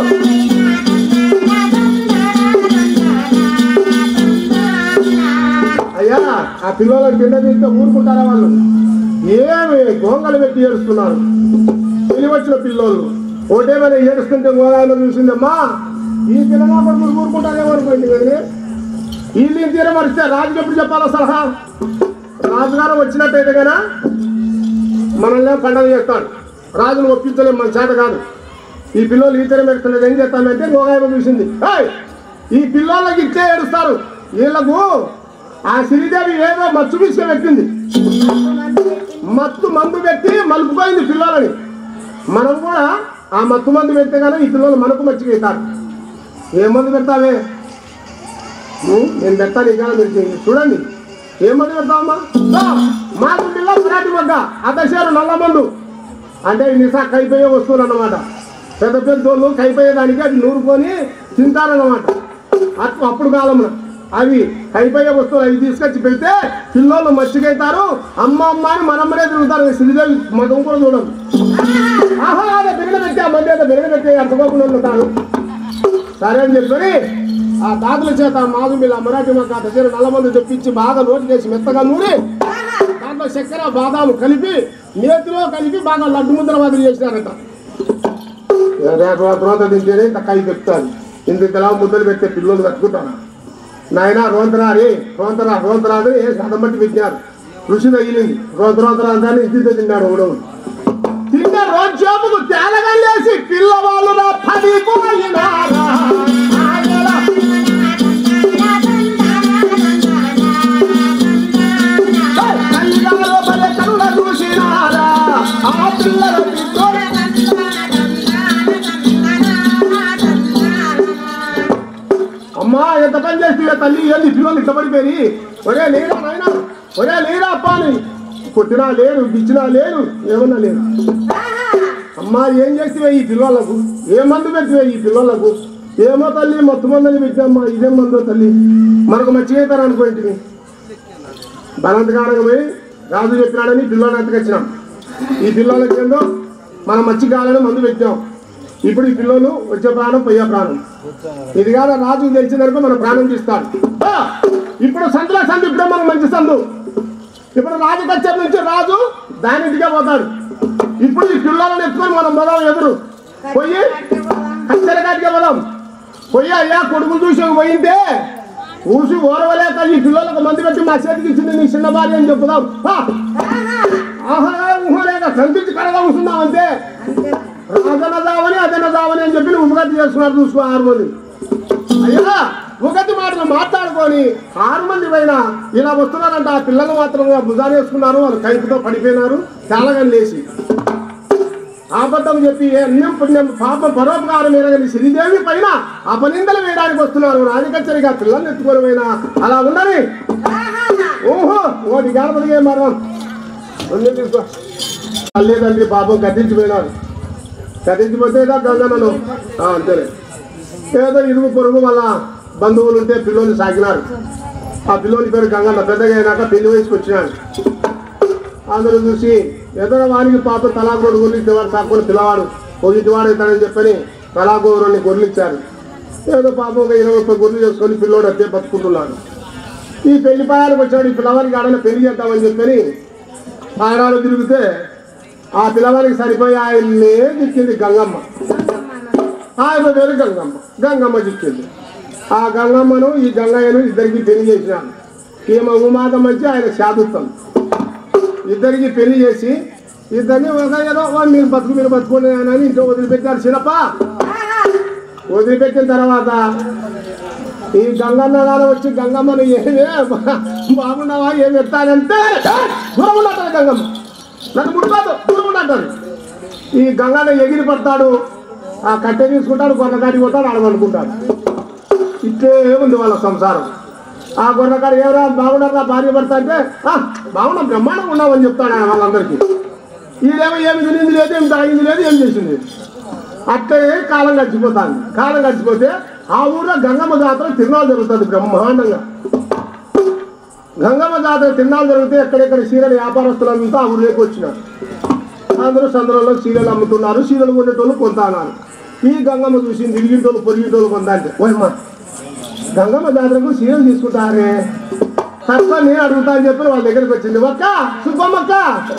అయ్యా ఆ పిల్లల కింద తీస్తే ఊరుకుంటారా వాళ్ళు ఏమి గోంగలు పెట్టి ఏడుస్తున్నారు తెలివి వచ్చిన పిల్లోళ్ళు ఒకటేమైనా ఏడుస్తుంటే గోగాయలో చూసిందమ్మా ఈ పిల్లగా కొడుకులు ఊరుకుంటారేమో అనుకోండి కానీ వీళ్ళు ఇంత తీరమరిస్తే రాజుకి ఎప్పుడు చెప్పాలా సలహా రాజుగారు వచ్చినట్టయితే కదా మనల్ని పండగ చేస్తాడు రాజును ఒప్పించలేం మన చేత కాదు ఈ పిల్లలు ఈ తీరం పెడుతున్నది ఏం చేస్తామంటే గోగాయమ చూసింది "ఏయ్, ఈ పిల్లలకి ఇచ్చే ఏడుస్తారు వీళ్ళకు ఆ శ్రీదేవి ఏదో మచ్చు విషయం పెట్టింది మత్తు మందు పెట్టి మలుపుకోయింది పిల్లలని మనం కూడా ఆ మత్తు మందు పెడితే కానీ ఈ పిల్లలు మనకు మచ్చిగా అవుతారు ఏ మందు పెడతావే ఉం? నేను పెడతాను ఇక మీరు చూ- చూడండి ఏం మందు పెడతావమ్మా దో, మాకు పిల్ల పురాటి మొగ్గ అద్దశారు నల్ల మందు అంటే ఈ నిసా కైపోయే వస్తువులు అన్నమాట పెద్ద పెద్ద వాళ్ళు కైపోయేదానికి అది నూరుకొని తింటారన్నమాట అట్- అప్పుడు కాలంలో అవి కైపోయే వస్తువులు అవి తీసుకొచ్చి పెడితే పిల్లలు మచ్చిగైతారు అమ్మ అమ్మ అని మనమ్మనే తిరుగుతారు శ్రీదేవి మగం కూడా చూడదు ఆహా అదే బిగడ పెట్టే మంది అయితే బిగడ పెట్టే అర్థకోకుండా ఉంటారు సరే అని చెప్పి ఆ తాతల చేత మాగు మిల్ల మరాఠీ మాకు ఆ దగ్గర నల్లమంది తెప్పించి బాగా నోటికేసి మెత్తగా నూరి దాంట్లో చక్కెర బాదాము కలిపి నేతిలో కలిపి బాగా లడ్డు ముద్ర మాదిరి చేసినారట రోత తింటేనే తక్కువ చెప్తాను ఇంత ఇంతలా ముద్దలు పెట్టే పిల్లలు కట్టుకుంటాను నాయన రోంతరా రే రోంతరా రోంతరా అని ఏ శాతం బట్టి పెట్టినారు రుచి తగిలింది రోంత రోంతరా అంతా ఇంటితో తిన్నాడు ఒకడు తిన్న రోజోపుకు తేలగా లేసి పిల్లవాళ్ళు నా పది పోయినారా ఆయనలా తల్లిగారు భలే కరుణ చూసినారా ఆ పిల్లల పిల్లలు అమ్మా ఎంత పని చేస్తే తల్లి ఏంది పిల్లలు ఇట్ట పడిపోయి ఒరే లేరా నాయన ఒరే లేరా అప్ప అని కొట్టినా లేరు గిచ్చినా లేరు ఏమన్నా లేరు అమ్మా ఏం చేస్తే ఈ పిల్లలకు ఏ మందు పెట్టివే ఈ పిల్లలకు ఏమో తల్లి మొత్తం మందని పెట్టామ్మా ఇదేం మందో తల్లి మనకు మంచిగా అవుతారు అనుకోండి బలంతకాడకు పోయి రాజు చెప్పినాడని పిల్లల్ని ఎత్తకొచ్చినాం ఈ పిల్లలకి ఏందో మనం మంచి కావాలని మందు పెట్టాం ఇప్పుడు ఈ పిల్లలు వచ్చే ప్రాణం పోయే ప్రాణం ఇది కాదు రాజుకు తెలిసిన వరకు మన ప్రాణం తీస్తాడు ఆ! ఇప్పుడు సందులో సందు ఇప్పుడే మనం మంచి సందు ఇప్పుడు రాజు కచ్చే నుంచి రాజు దానింటికే పోతాడు ఇప్పుడు ఈ పిల్లలను ఎత్తుకొని మనం పోదాం ఎదురు పోయి కచ్చల కాటికే పోదాం పోయి అయ్యా కొడుకులు చూసి పోయింటే ఊసి ఓరవలేక ఈ పిల్లలకు మంది పెట్టి మా చేతికి ఇచ్చింది నీ చిన్న భార్య అని చెప్పుదాం ఆ! ఆహా ఊహలేక కనిపించి కడగా కూర్చున్నాం అంతే అదన దావని అదన దావని అని చెప్పి ఉపగతి చేసుకున్నారు చూసుకో ఆరు మంది అయ్యా ఒకటి మాటలు మాట్లాడుకొని ఆరు మంది పైన ఇలా వస్తున్నారంట ఆ పిల్లలు మాత్రం భుజాలు వేసుకున్నారు వాళ్ళు కైపుతో పడిపోయినారు తెల్లగని లేచి అబద్ధం చెప్పి అన్యం పుణ్యం పాపం పరోపకారం ఎరగని శ్రీదేవి పైన అపనిందలు వేయడానికి వస్తున్నారు రాజకచ్చరిగా పిల్లల్ని ఎత్తుకొని పోయినా అలా ఉండని ఓహో ఓటి గణపతికి మరణం ఉంది తీసుకో లేదండి పాపం గద్దించిపోయినారు గద్దించిపోతే గంగన్నను ఆ, అంతేలే ఏదో ఇరుగు పొరుగు వల్ల బంధువులు ఉంటే పిల్లోని సాగినారు ఆ పిల్లోని పేరు గంగన్న పెద్దగా అయినాక పెళ్లి వయసుకు వచ్చినాడు అందరూ చూసి ఎదుర వానికి పాప తలాగోడు గొర్రెలు ఇచ్చేవాడు సాకుని పిల్లవాడు ఒక ఇటువాడు అవుతాడని చెప్పని తలాగోరుని గొర్రెలు ఇచ్చారు ఏదో పాపం ఒక ఇరవై ముప్పై గొర్రెలు చేసుకొని పిల్లోడు అద్దె బతుకుంటున్నాడు ఈ పెళ్లి పాయాలకు వచ్చాడు ఈ పిల్లవాడికి ఆడన పెళ్లి చేద్దామని చెప్పని ఆడాలు తిరిగితే ఆ పిల్లవాడికి సరిపోయి ఆయన్నే దిక్కింది గంగమ్మ ఆయన పేరు గంగమ్మ గంగమ్మ చిక్కింది ఆ గంగమ్మను ఈ గంగయ్యను ఇద్దరికి పెళ్లి చేసినాను ఈమె ఉమాత మంచి ఆయన శాదుత్తం ఇద్దరికి పెళ్లి చేసి ఇద్దరిని ఒక ఏదో "ఓ, మీరు బతుకు మీరు బతుకునే అని ఇంట్లో వదిలిపెట్టారు చిన్నప్ప వదిలిపెట్టిన తర్వాత ఈ గంగన్న గారు వచ్చి గంగమ్మను ఏమే బాగున్నావా ఏమి ఎత్తానంటే దూరం ఉన్నట్టు గంగమ్మ నన్ను ముట్టుకోదు దూరం ఉన్నట్టు ఈ గంగన్న ఎగిరి పడతాడు ఆ కట్టె తీసుకుంటాడు గొర్రెకాడికి పోతాడు ఆడమనుకుంటాడు ఇట్లే ఉంది వాళ్ళ సంసారం ఆ గొర్రెకాడు ఎవరా బాగున్నారా భార్య భర్త అంటే "ఆ, బాగున్నాం బ్రహ్మాండంగా ఉన్నామని చెప్తాడు ఆయన వాళ్ళందరికీ ఈడేమో ఏమి తినింది లేదు ఏమి తాగింది లేదు ఏం చేసింది అట్లే కాలం గడిచిపోతాంది కాలం గడిచిపోతే ఆ ఊర్లో గంగమ్మ జాతర తిరునాళ్ళు జరుగుతుంది బ్రహ్మాండంగా గంగమ్మ జాతర తిరునాళ్ళు జరిగితే ఎక్కడెక్కడ చీరల వ్యాపారస్తులంతా ఆ ఊర్లోకి వచ్చినారు అందరూ సందులలో చీరలు అమ్ముతున్నారు చీరలు కొనేటోళ్ళు కొంటున్నారు ఈ గంగమ్మ చూసి తిరిగింటోళ్ళు పొరిగింటోళ్ళు కొందంటే ఓయమ్మా గంగమ్మ జాతరకు చీరలు తీసుకుంటారే తక్కువ నేను అడుగుతా అని చెప్పి వాళ్ళ దగ్గరికి వచ్చింది ఒక్క సుబ్బమ్మక్క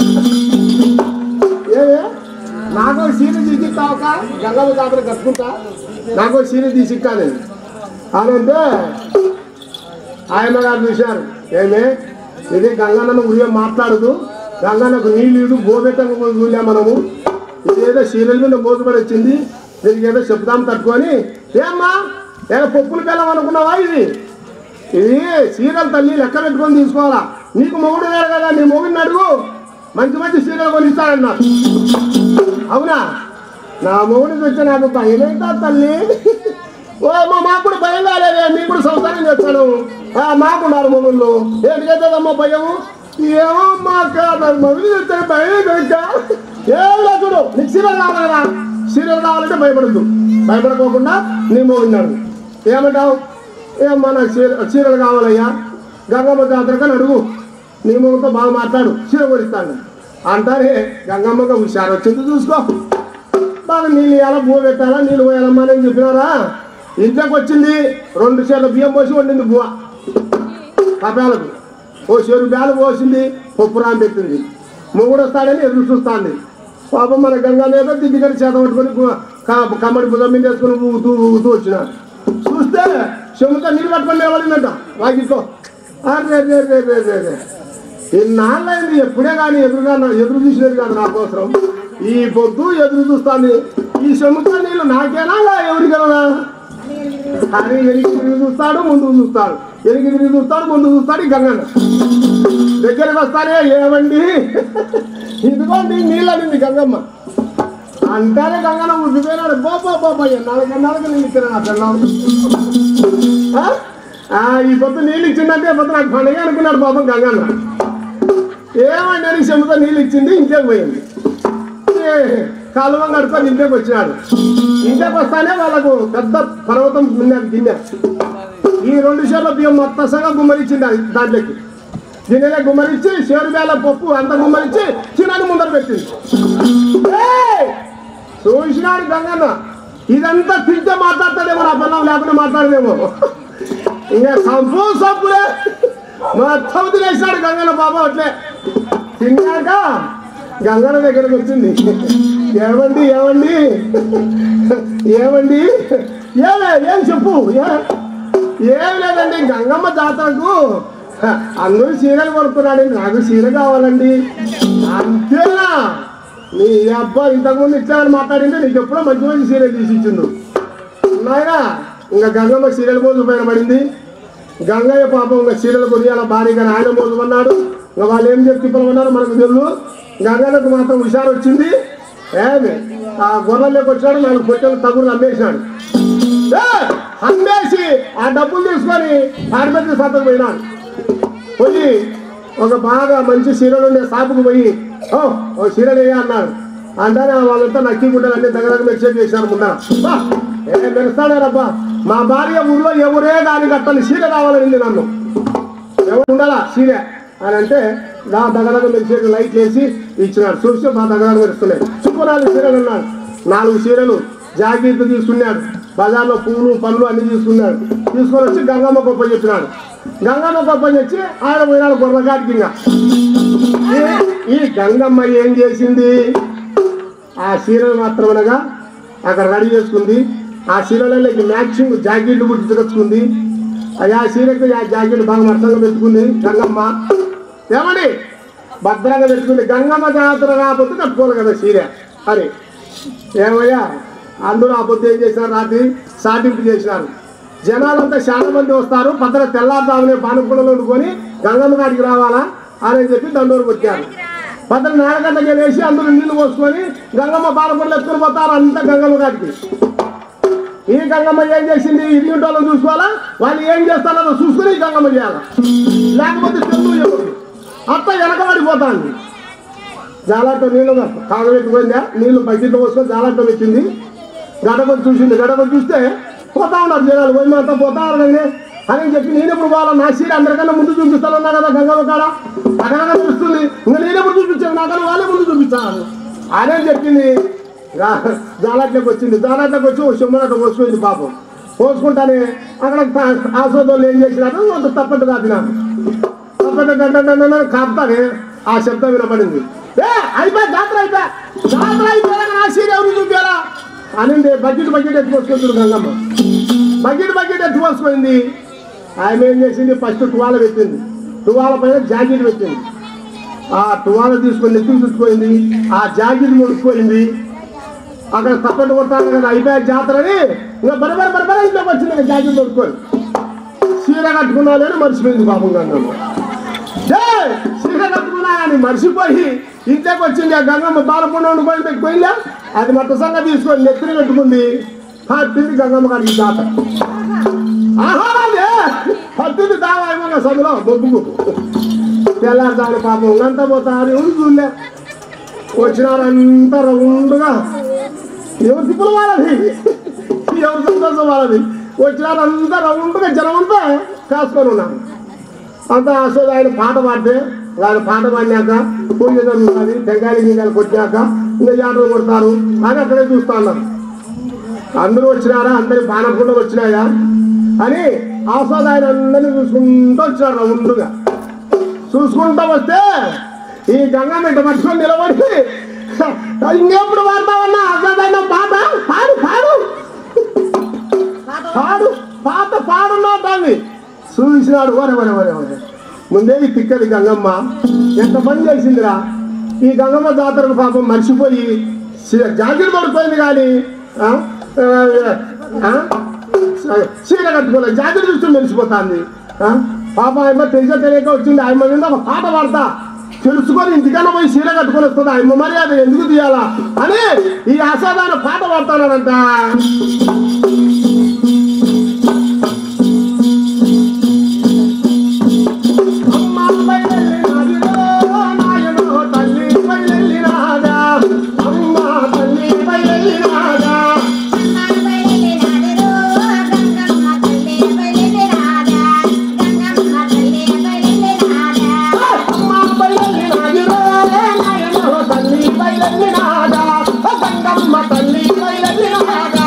ఏవే నాకు సీర తీసిస్తావక గంగమ్మ జాతర కట్టుకుంటా నాకు సీర తీసిక్కా నేను అని అంటే ఆయన గారు చూశారు ఏమే ఇది గంగన్నను ఉదయం మాట్లాడదు గంగన్నకు నీళ్ళు ఇడు గోబెట్టంగా చూలే మనము ఇదేదో సీరియల మీద మోసపడి వచ్చింది దీనికి ఏదో చెప్దాం తట్టుకొని ఏమ్మా ఏదో పప్పులు బెల్లం అనుకున్నావా ఇది ఇది సీరియల్ తల్లి లెక్క పెట్టుకొని తీసుకోవాలా నీకు మొగుడు లేరు కదా నీ మొగుడిని అడుగు మంచి మంచి సీరియల్ కొని ఇస్తానన్నారు అవునా నా మొగుడికి వచ్చి నాకు భయం ఏంటా తల్లి ఓ మా మాకు కూడా భయం కాలేదే మీకు కూడా సంసారం చేస్తాను ఆ, మాకున్నారు మొగుళ్ళు ఎందుకైతుందమ్మా భయము ఏమో మా అక్క నాకు మమ్మీ తెచ్చే భయం ఇంకా ఏం లేదు చూడు నీకు సీరియల్ కావాలి కదా సీరియల్ కావాలంటే భయపడద్దు భయపడుకోకుండా నీ మొగున్నాడు ఏమంటావు ఏమ్మా నాకు సీర చీరలు కావాలయ్యా గంగమ్మ జాతర కానీ అడుగు నీ మొగుతో బాగా మాట్లాడు చీర కొడిస్తాను అంటారే గంగమ్మగా హుషారు వచ్చింది చూసుకో బాగా నీళ్ళు వేయాలా బువ్వ పెట్టాలా నీళ్ళు పోయాలమ్మా అని చెప్పినారా ఇంట్లోకి వచ్చింది రెండు చీరల బియ్యం పోసి వండింది బువ్వ కపాలకు ఓ చెరు బ్యాలు పోసింది పప్పు రాం పెట్టింది మొగుడు వస్తాడని ఎదురు చూస్తాంది పాపం మన గంగా మీద దిద్దిగడి చేత పట్టుకొని గు- క- కమ్మడి బుధం మీద వేసుకొని ఊగుతూ ఊగుతూ వచ్చినాడు చూస్తే చెముతో నీళ్ళు పట్టుకొని నిలబడిందట వాకిట్లో అరే రే రే రే రే రే ఇన్నాళ్ళైంది ఎప్పుడే కానీ ఎదురుగా నా- ఎదురు చూసినది కాదు నా కోసం ఈ పొద్దు ఎదురు చూస్తాంది ఈ చెముతో నీళ్ళు నాకేనా ఎవరికైనా కానీ వెనక్కి తిరిగి చూస్తాడు ముందుకు చూస్తాడు వెనక్కి తిరిగి చూస్తాడు ముందుకు చూస్తాడు ఈ గంగన్న దగ్గరికి వస్తానే ఏమండి ఇదిగోండి నీళ్ళు అనింది గంగమ్మ అంటానే గంగన్న ఉద్దిపోయినాడు బాబా బాబా ఎన్నాళ్ళకి ఎన్నాళ్ళకి నీళ్ళు ఇచ్చిన నా పిల్లం ఆ? ఆ, ఈ పొద్దు నీళ్ళు ఇచ్చిందంటే పొద్దు నాకు పండుగ అనుకున్నాడు పాపం గంగన్న ఏమండి అని చెబుతా నీళ్ళు ఇచ్చింది ఇంకేం పోయింది ఏ, కాలువం కడుకొని ఇంటికి వచ్చినాడు ఇంటికి వస్తానే వాళ్ళకు పెద్ద పర్వతం ఉన్నది గిన్నె ఈ రెండు షేర్ల బియ్యం మొత్తం సగం గుమ్మరిచ్చింది అది దాంట్లోకి గిన్నెలే గుమ్మరించి షేరు వేల పప్పు అంత గుమ్మరించి చిన్నాన్ని ముందర పెట్టింది ఏయ్! చూసినాడు గంగన్న ఇదంతా తింటే మాట్లాడతాడేమో నా పిల్లలు లేకుండా మాట్లాడదేమో ఇంకా సంపు సంపులే మొత్తం తినేసాడు గంగన్న బాబా అట్లే తిన్నాక గంగన్న దగ్గరకు వచ్చింది ఏమండి ఏమండి ఏమండి ఏమే ఏం చెప్పు ఏ- ఏం లేదండి గంగమ్మ జాతరకు అందరూ చీరలు కొడుతున్నాడు నాకు చీర కావాలండి అంతేనా నీ అబ్బా ఇంతకుముందు ఇచ్చామని మాట్లాడింటే నీకు ఎప్పుడో మంచి మంచి చీర తీసి ఇచ్చిండు నాయనా ఇంకా గంగమ్మ చీరల మోజు పైన పడింది గంగయ్య పాపం ఇంకా చీరలు కొనియాల భారీగా ఆయన మోజు అన్నాడు ఇంకా వాళ్ళు ఏం చెప్పి తిప్పమన్నారు మనకు తెలుసు గంగన్నకు మాత్రం హుషారు వచ్చింది ఏమి ఆ గొర్రెల్లోకి వచ్చాడు నాలుగు పొట్టెలు తగులు అమ్మేసినాడు ఏ! అమ్మేసి ఆ డబ్బులు తీసుకొని ఆడపెట్టి సత్తకు పోయినాడు పోయి ఒక బాగా మంచి చీరలు ఉండే షాపుకు పోయి ఓ ఓ చీరలేయా అన్నాడు అంటానే వాళ్ళంతా నక్కి గుడ్డలు అన్ని దగ్గర దగ్గర మెసేజ్ చేశారు ముందర బా, ఏ మెరుస్తాడారబ్బా మా భార్య ఊర్లో ఎవరే దాని కట్టాలి చీర కావాలని నన్ను ఎవరు ఉండాలా చీర అని అంటే నా దగ్గర మెరిసే లైట్ వేసి ఇచ్చినాడు చూస్తే మా దగ్గర మెరుస్తున్నాయి చుట్టూ నాలుగు చీరలు ఉన్నాడు నాలుగు చీరలు జాకెట్ తీసుకున్నాడు బజార్లో పువ్వులు పనులు అన్ని తీసుకున్నాడు తీసుకొని వచ్చి గంగమ్మ గొప్ప చెప్పినాడు గంగమ్మ గొప్ప చెప్పి ఆడ పోయినాడు గొర్రెగాటికి ఇంకా ఈ- ఈ గంగమ్మ ఏం చేసింది ఆ చీరలు మాత్రమనగా అక్కడ రెడీ చేసుకుంది ఆ చీరలకి మ్యాచింగ్ జాకెట్లు కుట్టించుకొచ్చుకుంది అది ఆ చీరకు ఆ జాకెట్ బాగా మట్టంగా పెట్టుకుంది గంగమ్మ ఏమండి భద్రంగా పెట్టుకుంది గంగమ్మ జాతర రాకపోతే కట్టుకోవాలి కదా చీర అని ఏమయ్యా అందరూ ఆ పొద్దు ఏం చేసినారు రాత్రి సాటింపు చేసినారు జనాలంతా చాలా మంది వస్తారు పక్కన తెల్లారుదామనే పానపుడలు వండుకొని గంగమ్మ గారికి రావాలా అని చెప్పి దండోరు వచ్చారు పక్కన నేలగడ్డకి వేసి అందరూ నీళ్లు పోసుకొని గంగమ్మ పానపుడలు ఎత్తుకొని పోతారు అంతా గంగమ్మ గారికి ఈ గంగమ్మ ఏం చేసింది ఇది వాళ్ళని చూసుకోవాలా వాళ్ళు ఏం చేస్తారో చూసుకుని ఈ గంగమ్మ చేయాలా లేకపోతే తెలుగు ఎవరు అత్త వెనకబడిపోతాను జాలాటో నీళ్ళు కాగబెట్టుకుందా నీళ్లు బకెట్లో పోసుకొని జాలాటో పెట్టింది గడప చూసింది గడప చూస్తే పోతా ఉన్నారు జనాలు పోయి అంతా పోతా ఉన్నారండి అని చెప్పి నేను ఎప్పుడు పోవాలా నా సీట్ అందరికన్నా ముందు చూపిస్తానన్నా కదా గంగమ్మ కాడ అక్కడ చూపిస్తుంది ఇంకా నేను ఎప్పుడు చూపించాను నాకన్నా వాళ్ళే ముందు చూపించాను అదే చెప్పింది రా- జాలాట్లోకి వచ్చింది జాలాట్లోకి వచ్చి ఓ సిమ్మలట పోసుకుంది పాపం పోసుకుంటానే అక్కడ ఆశ్రదంలో ఏం చేసినారు కొంత తప్పట్టు కాదినారు తప్పట్టు గంట కాపుతానే ఆ శబ్దం వినపడింది ఏ అయిపోయి జాతర అయిపోయా జాతర అయిపోయా నా సీన్ ఎవరు చూపించాలా అనింది బకెట్ బకెట్ ఎత్తి పోసుకుంటుంది గంగమ్మ బకెట్ బకెట్ ఎత్తి పోసుకుంది ఆమె ఏం చేసింది ఫస్ట్ టువాల పెట్టింది టువాల పైన జాకెట్ పెట్టింది ఆ టువాల తీసుకొని నెత్తికి చుట్టుకోయింది ఆ జాకెట్ ముడుకుపోయింది అక్కడ తప్పట్టు కొడతాను కదా అయిపోయా జాతరని ఇంకా బరబర బరబర ఇంట్లోకి వచ్చింది ఇంకా జాకెట్ కొడుకొని చీర కట్టుకున్నానని మర్చిపోయింది పాపం గంగమ్మ ఏయ్! చీర కట్టుకున్నానని మర్చిపోయి ఇంట్లోకి వచ్చింది ఆ గంగమ్మ బాలపండు వండుకొని పెట్టుకోయిందా అది మట్ట సంగతి తీసుకొని నెత్తిని పెట్టుకుంది ఆ తిండి గంగమ్మ గారికి జాతర ఆహా అదే! పద్ధతి దావాయమంగా చదువులో బొగ్గు బొగ్గు తెల్లారుదాని పాపం అంతా పోతారు ఎవరు చూడలే వచ్చినారంతా రౌండ్గా ఎవరు తిప్పులు వాళ్ళది ఎవరు సంతోషం వాళ్ళది వచ్చినారంతా రౌండ్గా జనమంతా కాసుకొని ఉన్నాను అంతా అసలు ఆయన పాట పాడితే ఆయన పాట పాడినాక పూజ జరుగుతుంది టెంకాయలు గింగాలు కొట్టాక ఇంకా జాతర కొడతారు అని అక్కడే చూస్తా ఉన్నారు అందరూ వచ్చినారా అందరి బాణకుండా వచ్చినాయా అని ఆస్వాద ఆయన అందరినీ చూసుకుంటూ వచ్చినారు రౌండ్గా చూసుకుంటూ వస్తే ఈ గంగా మీద పట్టుకొని నిలబడి ఇంకెప్పుడు వాడతామన్నా ఆస్వాదైన పాట పాడు పాడు పాడు పాత పాడున్నా దాన్ని చూసినాడు వరే వరే వరే వరే ముందే ఈ తిక్కది గంగమ్మ ఎంత పని చేసిందిరా ఈ గంగమ్మ జాతరకు పాపం మర్చిపోయి సి- జాకెట్ పడిపోయింది కానీ ఆ? ఆ? ఆ? చీర కట్టుకోలేదు జాకెట్ చూస్తూ మెరిసిపోతాంది ఆ? పాప ఆయమ్మ తెలిసే తెలియక వచ్చింది ఆయమ్మ మీద ఒక పాట పాడతా తెలుసుకొని ఇంటికన్నా పోయి చీర కట్టుకొని వస్తుంది ఆయమ్మ మర్యాద ఎందుకు తీయాలా అని ఈ అసాధారణ పాట పాడతానంట అమ్మ బయలెల్లినాదిరో నాయనో తల్లి బయలెల్లినాదా అమ్మ తల్లి బయలెల్లినాదా అమ్మ బయలెల్లినాదిరో నాయనో తల్లి బయలెల్లినాదా గంగమ్మ తల్లి బయలెల్లినాదా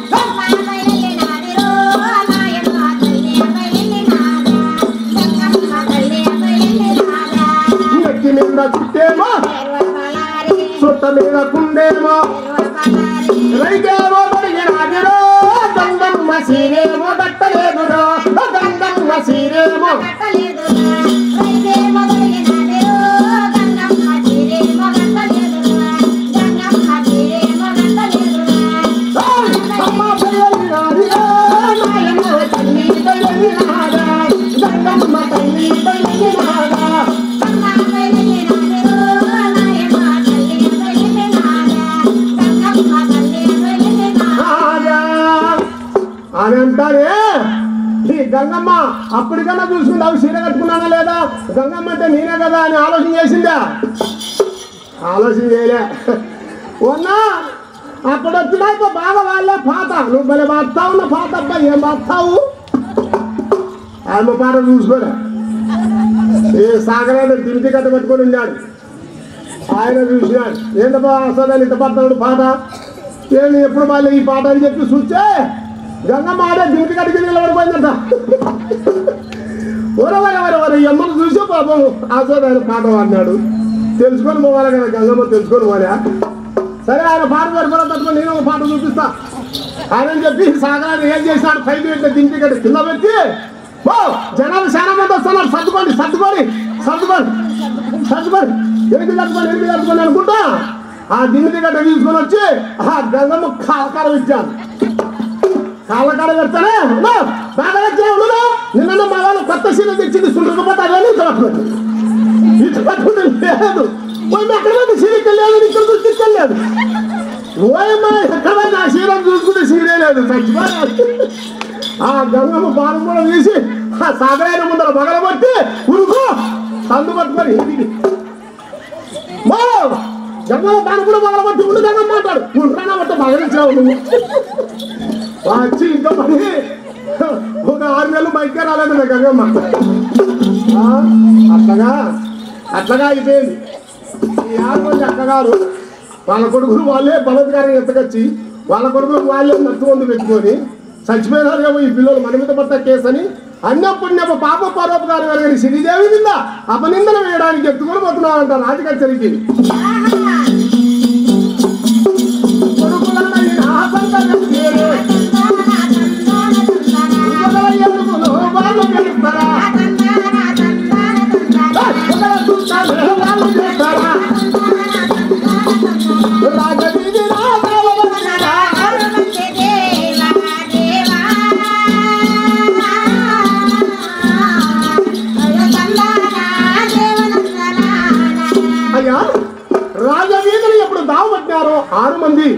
నెత్తి మీద చుట్టేమో చుట్ట మీద కుండేమో రైకేమో పడిగినాదిరో గంగమ్మ సీరేమో దట్టలేదురో గంగమ్మ సీరేమో అమ్మ బయలెల్లినాదిరో నాయనో తల్లి బయలెల్లినాదా గంగమ్మ తల్లి బయలెల్లినాదా రాజా అని అంటారే ఈ గంగమ్మ అప్పటికన్నా చూసుకుంటావు చీర కట్టుకున్నానా లేదా గంగమ్మ అంటే నేనే కదా అని ఆలోచన చేసిందా ఆలోచన చేయలే ఉన్నా అక్కడ వచ్చినాక బాగా వాళ్ళే పాత నువ్వు భలే బాగుతావు నా పాత అబ్బాయి ఏం బాగుతావు ఆమె పాట చూసుకోలే ఏ సాగరాన్ని తిరిగి కట్ట పెట్టుకొని ఉన్నాడు ఆయన చూసినాడు ఏంటబ్బా అసలు ఇంత పడతాడు పాట నేను ఎప్పుడు మళ్ళీ ఈ పాట అని చెప్పి చూస్తే గంగమ్మ ఆడే దింటి కడిగి నిలబడిపోయిందంట ఒరవర ఒరవర ఎమ్మను చూసి పాపం ఆసోద్ ఆయన పాట పాడినాడు తెలుసుకొని పోవాలి కదా గంగమ్మ తెలుసుకొని పోలే సరే ఆయన పాట పడిపోయిన తట్టుకొని నేను ఒక పాట చూపిస్తా ఆయన చెప్పి సాగరాన్ని ఏం చేసినాడు పైకి పెట్టి దింటి కట్టి కింద పెట్టి ఓ జనాలు చాలా మంది వస్తున్నారు సర్దుకోండి సర్దుకోండి సర్దుకోండి సర్దుకోండి ఎనిమిది కట్టుకోండి ఎనిమిది కట్టుకోండి అనుకుంటా ఆ దిండి గడ్డ తీసుకొని వచ్చి ఆ గంగమ్మ కాలకాలం ఇచ్చాను కాళ్ళకాడ పెడతానే అమ్మా, బాగా వచ్చావు నువ్వు నిన్న మా వాళ్ళు కొత్త సీర తెచ్చింది సుండ్రకపోతే అదే ఇట్లా పట్టుకోండి ఇట్లా పట్టుకుంటే లేదు పోయి ఎక్కడ పోయింది సీరెకి లేదు ఇక్కడ చూసి లేదు ఓయమ్మా ఎక్కడ నా సీర చూసుకుంటే సీరే లేదు చచ్చిపోయాడు ఆ గంగమ్మ బాణం కూడా తీసి ఆ సాగరైన ముందర పగలబట్టి ఉరుకు సందు పట్టుకొని ఇంటికి మో గంగమ్మ బాణం కూడా పగలబట్టి ఉండు గంగమ్మ అంటాడు ఉంటున్నా బట్ట పగలించావు నువ్వు వచ్చి ఇంకా మరి ఒక ఆరు నెలలు బయటకే రాలేదు నా గంగమ్మ ఆ, అట్లాగా అట్లాగా అయిపోయింది ఈ ఆరు మంది అక్కగారు వాళ్ళ కొడుకులు వాళ్ళే బలత్కారం ఎత్తకొచ్చి వాళ్ళ కొడుకులు వాళ్ళే నట్టు మందు పెట్టుకొని చచ్చిపోయినారు కదా ఈ పిల్లలు మన మీద పడ్డ కేసు అని అన్నపుణ్యపు పాప పరోపకారం కలిగిన శ్రీదేవి నింద అపనిందన వేయడానికి ఎత్తుకొని పోతున్నారంట రాజకచ్చరికి కొడుకులన్న ఈ నా సంతానం పేరు ఇంకొకల ఎదుగులో వాళ్ళు గెలుస్తారా ఒకల చూస్తాను వాళ్ళు చేస్తారా రాజవీధి రాజవరా అయ్యా రాజవీధులు ఎప్పుడు దావబట్టారో ఆరు మంది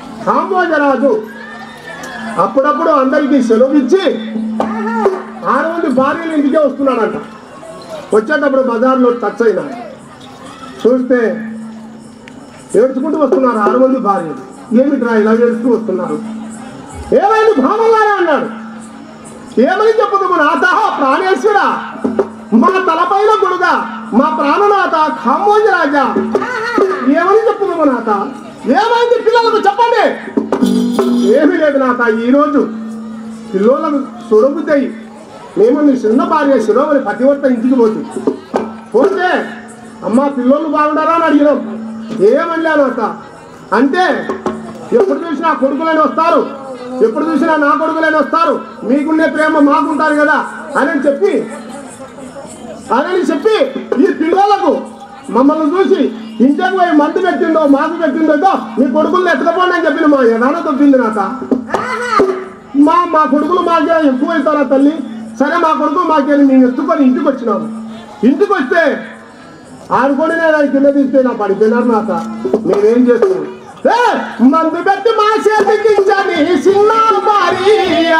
కాంబోజరాజు అప్పుడప్పుడు అందరికీ సెలవు ఇచ్చి ఆరు భార్యలు ఇంటికే వస్తున్నాడంట వచ్చేటప్పుడు బజార్లో టచ్ అయినా చూస్తే ఏడ్చుకుంటూ వస్తున్నారు ఆరు మంది భార్యలు ఏమిట్రా ఇలా ఏడుస్తూ వస్తున్నారు ఏమైంది భామలారా అన్నాడు ఏమని చెప్పదు మన ఆతహ ప్రాణేశ్వర మా తలపైన గుడుగా మా ప్రాణనాథ ఖామోజి రాజా ఏమని చెప్పుదు మన నాత ఏమైంది పిల్లలకు చెప్పండి ఏమీ లేదు నాత ఈరోజు పిల్లలకు సొరబుతాయి మేము నీ చిన్న భార్య శిరోమణి పతివర్త ఇంటికి పోతుంది పోతే అమ్మ పిల్లోళ్ళు బాగుండారా అని అడిగినాం ఏమన్నాను అక్క అంటే ఎప్పుడు చూసినా కొడుకులని వస్తారు ఎప్పుడు చూసినా నా కొడుకులని వస్తారు మీకుండే ప్రేమ మాకుంటారు కదా అని చెప్పి అని చెప్పి ఈ పిల్లలకు మమ్మల్ని చూసి ఇంటికి పోయి మందు పెట్టిండో మాకు పెట్టిండో ఇదో మీ కొడుకులు ఎత్తకపోండి అని చెప్పిన మా యదాన దొబ్బింది నాక మా మా కొడుకులు మాకే ఎక్కువ అవుతారా తల్లి సరే మా కొడుకు మాకేని మేము ఎత్తుకొని ఇంటికి వచ్చినాము ఇంటికి వస్తే ఆడుకొని నేను ఆయన కింద తీస్తే నా పడిపోయినారు నాక మేమేం చేస్తున్నాం ఏ, మందు పెట్టి మా చేతికి ఇచ్చని చిన్న భార్య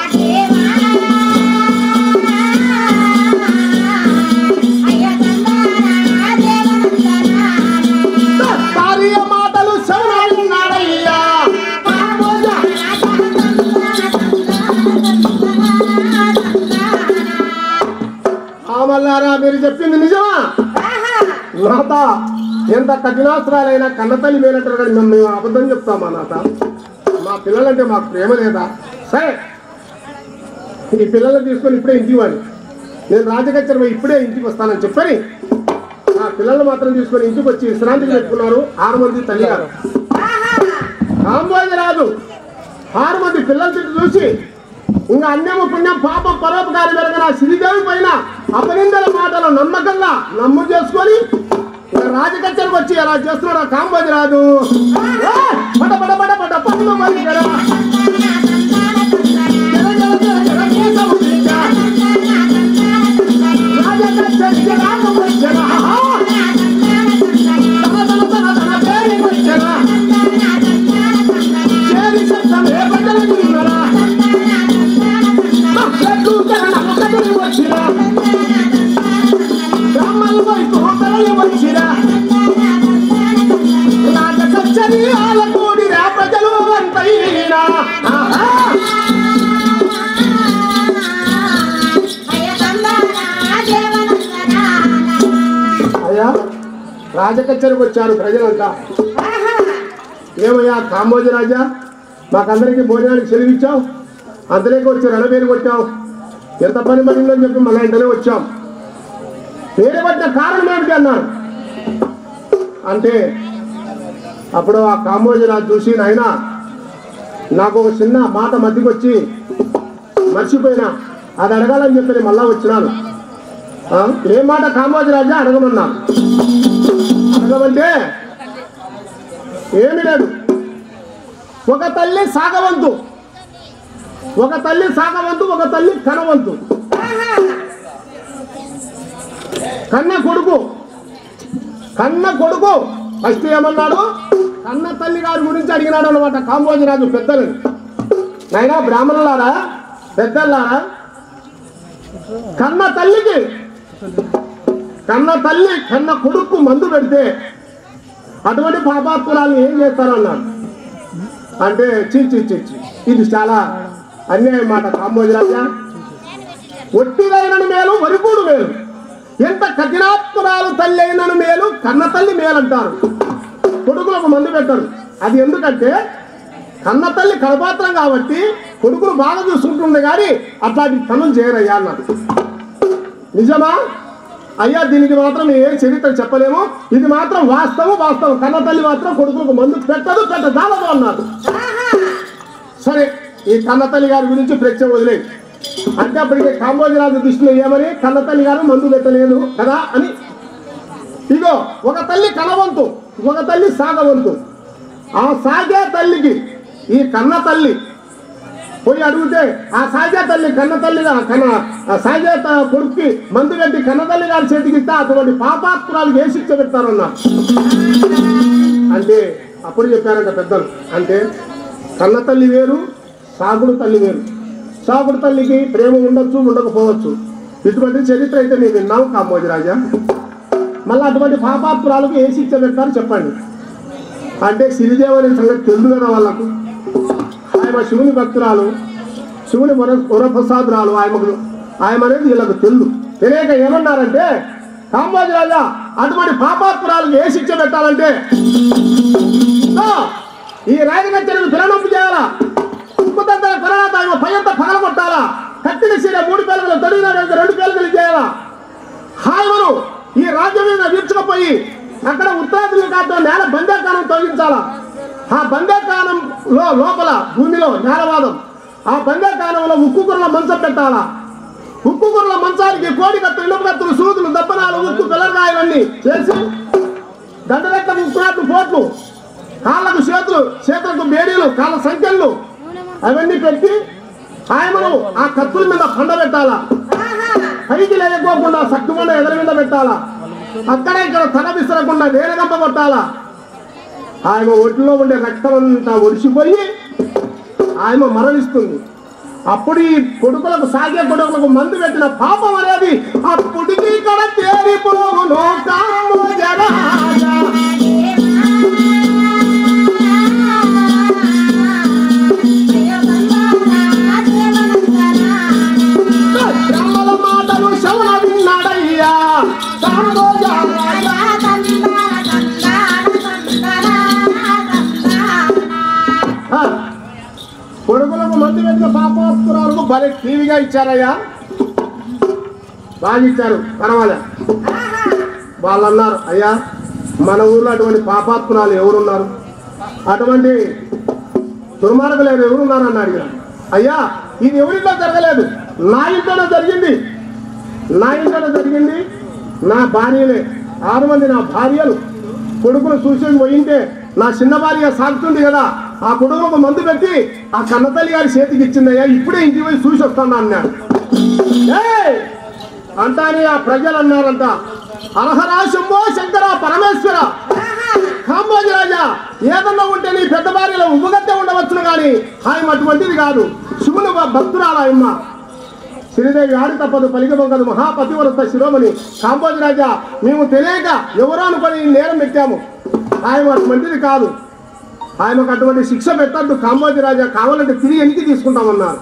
భార్య మాటలు శవనాడయ్యా ఆమల్లారా మీరు చెప్పింది నిజమా నాత ఎంత కఠినాస్త్రాలైనా కన్నతల్లి వేలంటారు కానీ మేము మేము అబద్ధం చెప్తామా నాత మా పిల్లలంటే మాకు ప్రేమ లేదా సరే ఈ పిల్లల్ని తీసుకొని ఇప్పుడే ఇంటికి వాడి నేను రాజకచ్చరి పోయి ఇప్పుడే ఇంటికి వస్తానని చెప్పని ఆ పిల్లలు మాత్రం తీసుకొని ఇంటికి వచ్చి విశ్రాంతికి పెట్టుకున్నారు ఆరు మంది తల్లి గారు కాంబోజి రాదు ఆరు మంది పిల్లల చుట్టూ చూసి ఇంకా అన్యము పుణ్యం పాపం పరోపకారం వెలగన శ్రీదేవి పైన అపనిందల మాటలు నమ్మకంగా నమ్ము చేసుకొని ఇక రాజకచ్చరికి వచ్చి అలా చేస్తున్నాడు ఆ కాంబోజి రాదు ఏ! పట పట పట పట పన్ను మరి జర. జర జర జర జర కేశవు తీగ. రాజకచ్చరికి రాకు వచ్చెన. తన తన తన తన పేరు వచ్చెన. చేరి శబ్దం ఏ బట్టలు తిన్నరా మహ్లకు తన ఒకటి వచ్చిరా బ్రహ్మలు వైపు తరలి వచ్చిరా రాజకచ్చరి ఆలకూడిరా ప్రజలు అంతైనా ఆహా అయ్యా రాజకచ్చరికి వచ్చారు ప్రజలంతా ఏమయ్యా కాంబోజి రాజా మాకందరికీ భోజనానికి సెలవిచ్చావు అంతలేక వచ్చి రణబేరు కొట్టావు ఎంత పని పడిందని చెప్పి మన వెంటనే వచ్చాం పేరు పట్టిన కారణం ఏమిటి అన్నాడు అంటే అప్పుడు ఆ కాంబోజి రాజు చూసి నాయన నాకు ఒక చిన్న మాట మధ్యకి వచ్చి మర్చిపోయినా అది అడగాలని చెప్పి మళ్ళా వచ్చినాను ఆ, ఏ మాట కాంబోజి రాజా అడగమన్నా అడగమంటే ఏమి లేదు ఒక తల్లి సాగవంతు ఒక తల్లి సాగవంతు ఒక తల్లి కనవంతు కన్న కొడుకు కన్న కొడుకు ఫస్ట్ ఏమన్నాడు కన్న తల్లి గారి గురించి అడిగినాడు అనమాట కాంబోజరాజు పెద్దలు నాయనా బ్రాహ్మణులారా పెద్దలారా కన్న తల్లికి కన్న తల్లి కన్న కొడుకు మందు పెడితే అటువంటి పాపాత్మురాలు ఏం చేస్తారన్నాడు అంటే చీ చీ చీ చీ. ఇది చాలా అన్యాయం మాట కాంబోజరాజా ఒట్టిదైనను మేలు వరిపూడు మేలు ఎంత కఠినాత్మురాలు తల్లి అయినను మేలు కన్న తల్లి మేలు అంటారు కొడుకులకు మందు పెట్టరు అది ఎందుకంటే కన్న తల్లి కడపాత్రం కాబట్టి కొడుకులు బాగా చూసుకుంటుంది కానీ అట్లాంటి పనులు చేయరయ్యా అన్నారు నిజమా అయ్యా దీనికి మాత్రం ఏ చరిత్ర చెప్పలేము ఇది మాత్రం వాస్తవం వాస్తవం కన్న తల్లి మాత్రం కొడుకులకు మందు పెట్టదు పెట్టదాలదు అన్నారు సరే ఈ కన్నతల్లి గారి గురించి ప్రశ్న వదిలే అంటే అప్పటికే కాంబోజరాజు దృష్టిలో ఏమని కన్నతల్లి గారు మందు పెట్టలేదు కదా అని ఇగో ఒక తల్లి కలవంతు ఒక తల్లి సాగవంతు ఆ సాగే తల్లికి ఈ కన్న తల్లి పోయి అడిగితే ఆ సాగే తల్లి కన్న తల్లిగా కన్న ఆ సాగే త- కొడుక్కి మందు కట్టి కన్న తల్లి గారి చేతికి ఇస్తే అటువంటి పాపాత్మురాలు ఏ శిక్ష పెడతారన్నా అంటే అప్పుడు చెప్పారంట పెద్దలు అంటే కన్న తల్లి వేరు సాగుడు తల్లి వేరు సాగుడు తల్లికి ప్రేమ ఉండొచ్చు ఉండకపోవచ్చు ఇటువంటి చరిత్ర అయితే మేము విన్నాం కామోజీ రాజా మళ్ళీ అటువంటి పాపాత్మురాలకు ఏ శిక్ష పెడతారో చెప్పండి అంటే సిరిదేవి అనే సంగతి తెలుసు కదా వాళ్ళకు ఆయన శివుని భక్తురాలు శివుని వర వరప్రసాదురాలు ఆయనకు ఆయన అనేది వీళ్ళకు తెలుసు తెలియక ఏమన్నారంటే కాంబోజీ రాజా అటువంటి పాపాత్మురాలకు ఏ శిక్ష పెట్టాలంటే "సో, ఈ రాజకచ్చరిని పిల్లనొప్పు చేయాలా ఉప్పుతంత తర్వాత ఆయన పైంత పగలగొట్టాలా కట్టిన సీర మూడు పేలుగులు తొడిగిన రెండు పేలుగులు చేయాలా హాయమను ఈ రాజ్యం మీద వీర్చుకుపోయి అక్కడ ఉత్తరాదిని కాదు నేల బందేకానం తొలగించాలా ఆ బందేకానంలో లోపల భూమిలో నేలవాదం ఆ బందేకానంలో ఉక్కు కుర్రల మంచం పెట్టాలా ఉక్కు కుర్రల మంచానికి కోడి కత్తులు ఇనుప కత్తులు సూదులు దప్పనాలు ఉక్కు పిల్లరాయలన్నీ చేసి దండలెక్క ముక్కునాట్లు పోట్లు కాళ్ళకు చేతులు చేతులకు బేడీలు కాళ్ళ సంఖ్యలు అవన్నీ పెట్టి ఆయనను ఆ కత్తుల మీద పండ పెట్టాలా పైకి లేకపోకుండా సక్కుమండ ఎదరి మీద పెట్టాలా అక్కడ ఇక్కడ తల విసరకుండా వేరగంప కొట్టాలా ఆయన ఒంటిలో ఉండే రక్తం అంతా ఒడిసిపోయి ఆయన మరణిస్తుంది అప్పుడు ఈ కొడుకులకు సాగే కొడుకులకు మందు పెట్టిన పాపం అనేది అప్పటికి ఇక్కడ తేరిపోవును కామోజరాజా. బ్రహ్మల మాటలు శవన విన్నాడయ్యా కామోజరాజా. ఆ, కొడుకులకు మందు పెట్టిన పాపాత్మురాలకు భలే టీవీగా ఇచ్చారయ్యా బాగా ఇచ్చారు పర్వాలే వాళ్ళు అన్నారు అయ్యా మన ఊర్లో అటువంటి పాపాత్మురాలు ఎవరున్నారు అటువంటి దుర్మార్గులు ఎవరున్నారు అని అడిగారు అయ్యా ఇది ఎవరింట్లో జరగలేదు నా ఇంట్లోనే జరిగింది నా ఇంట్లోనే జరిగింది నా భార్యలే ఆరు మంది నా భార్యలు కొడుకును చూసేది పోయింటే నా చిన్న భార్య సాగుతుంది కదా ఆ కొడుకుకు మందు పెట్టి ఆ కన్నతల్లి గారి చేతికి ఇచ్చిందయ్యా ఇప్పుడే ఇంటికి పోయి చూసి వస్తాను అన్నాడు ఏయ్! అంటానే ఆ ప్రజలు అన్నారంట అర్హరా శంభో శంకర పరమేశ్వర కాంబోజీ రాజా ఏదన్నా ఉంటే నీ పెద్ద భార్యలో ఉమ్మగత్తే ఉండవచ్చును కానీ ఆయన అటువంటిది కాదు శివుని భక్తురాలు ఆయమ్మ శ్రీదేవి ఆడి తప్పదు పలికబొంగదు మహాపతివ్రత శిరోమణి కాంబోజీ రాజా మేము తెలియక ఎవరో అనుకొని ఈ నేరం పెట్టాము ఆయన అటువంటిది కాదు ఆయనకు అటువంటి శిక్ష పెట్టద్దు కాంబోజీ రాజా కావాలంటే తిరిగి ఎనికి తీసుకుంటామన్నారు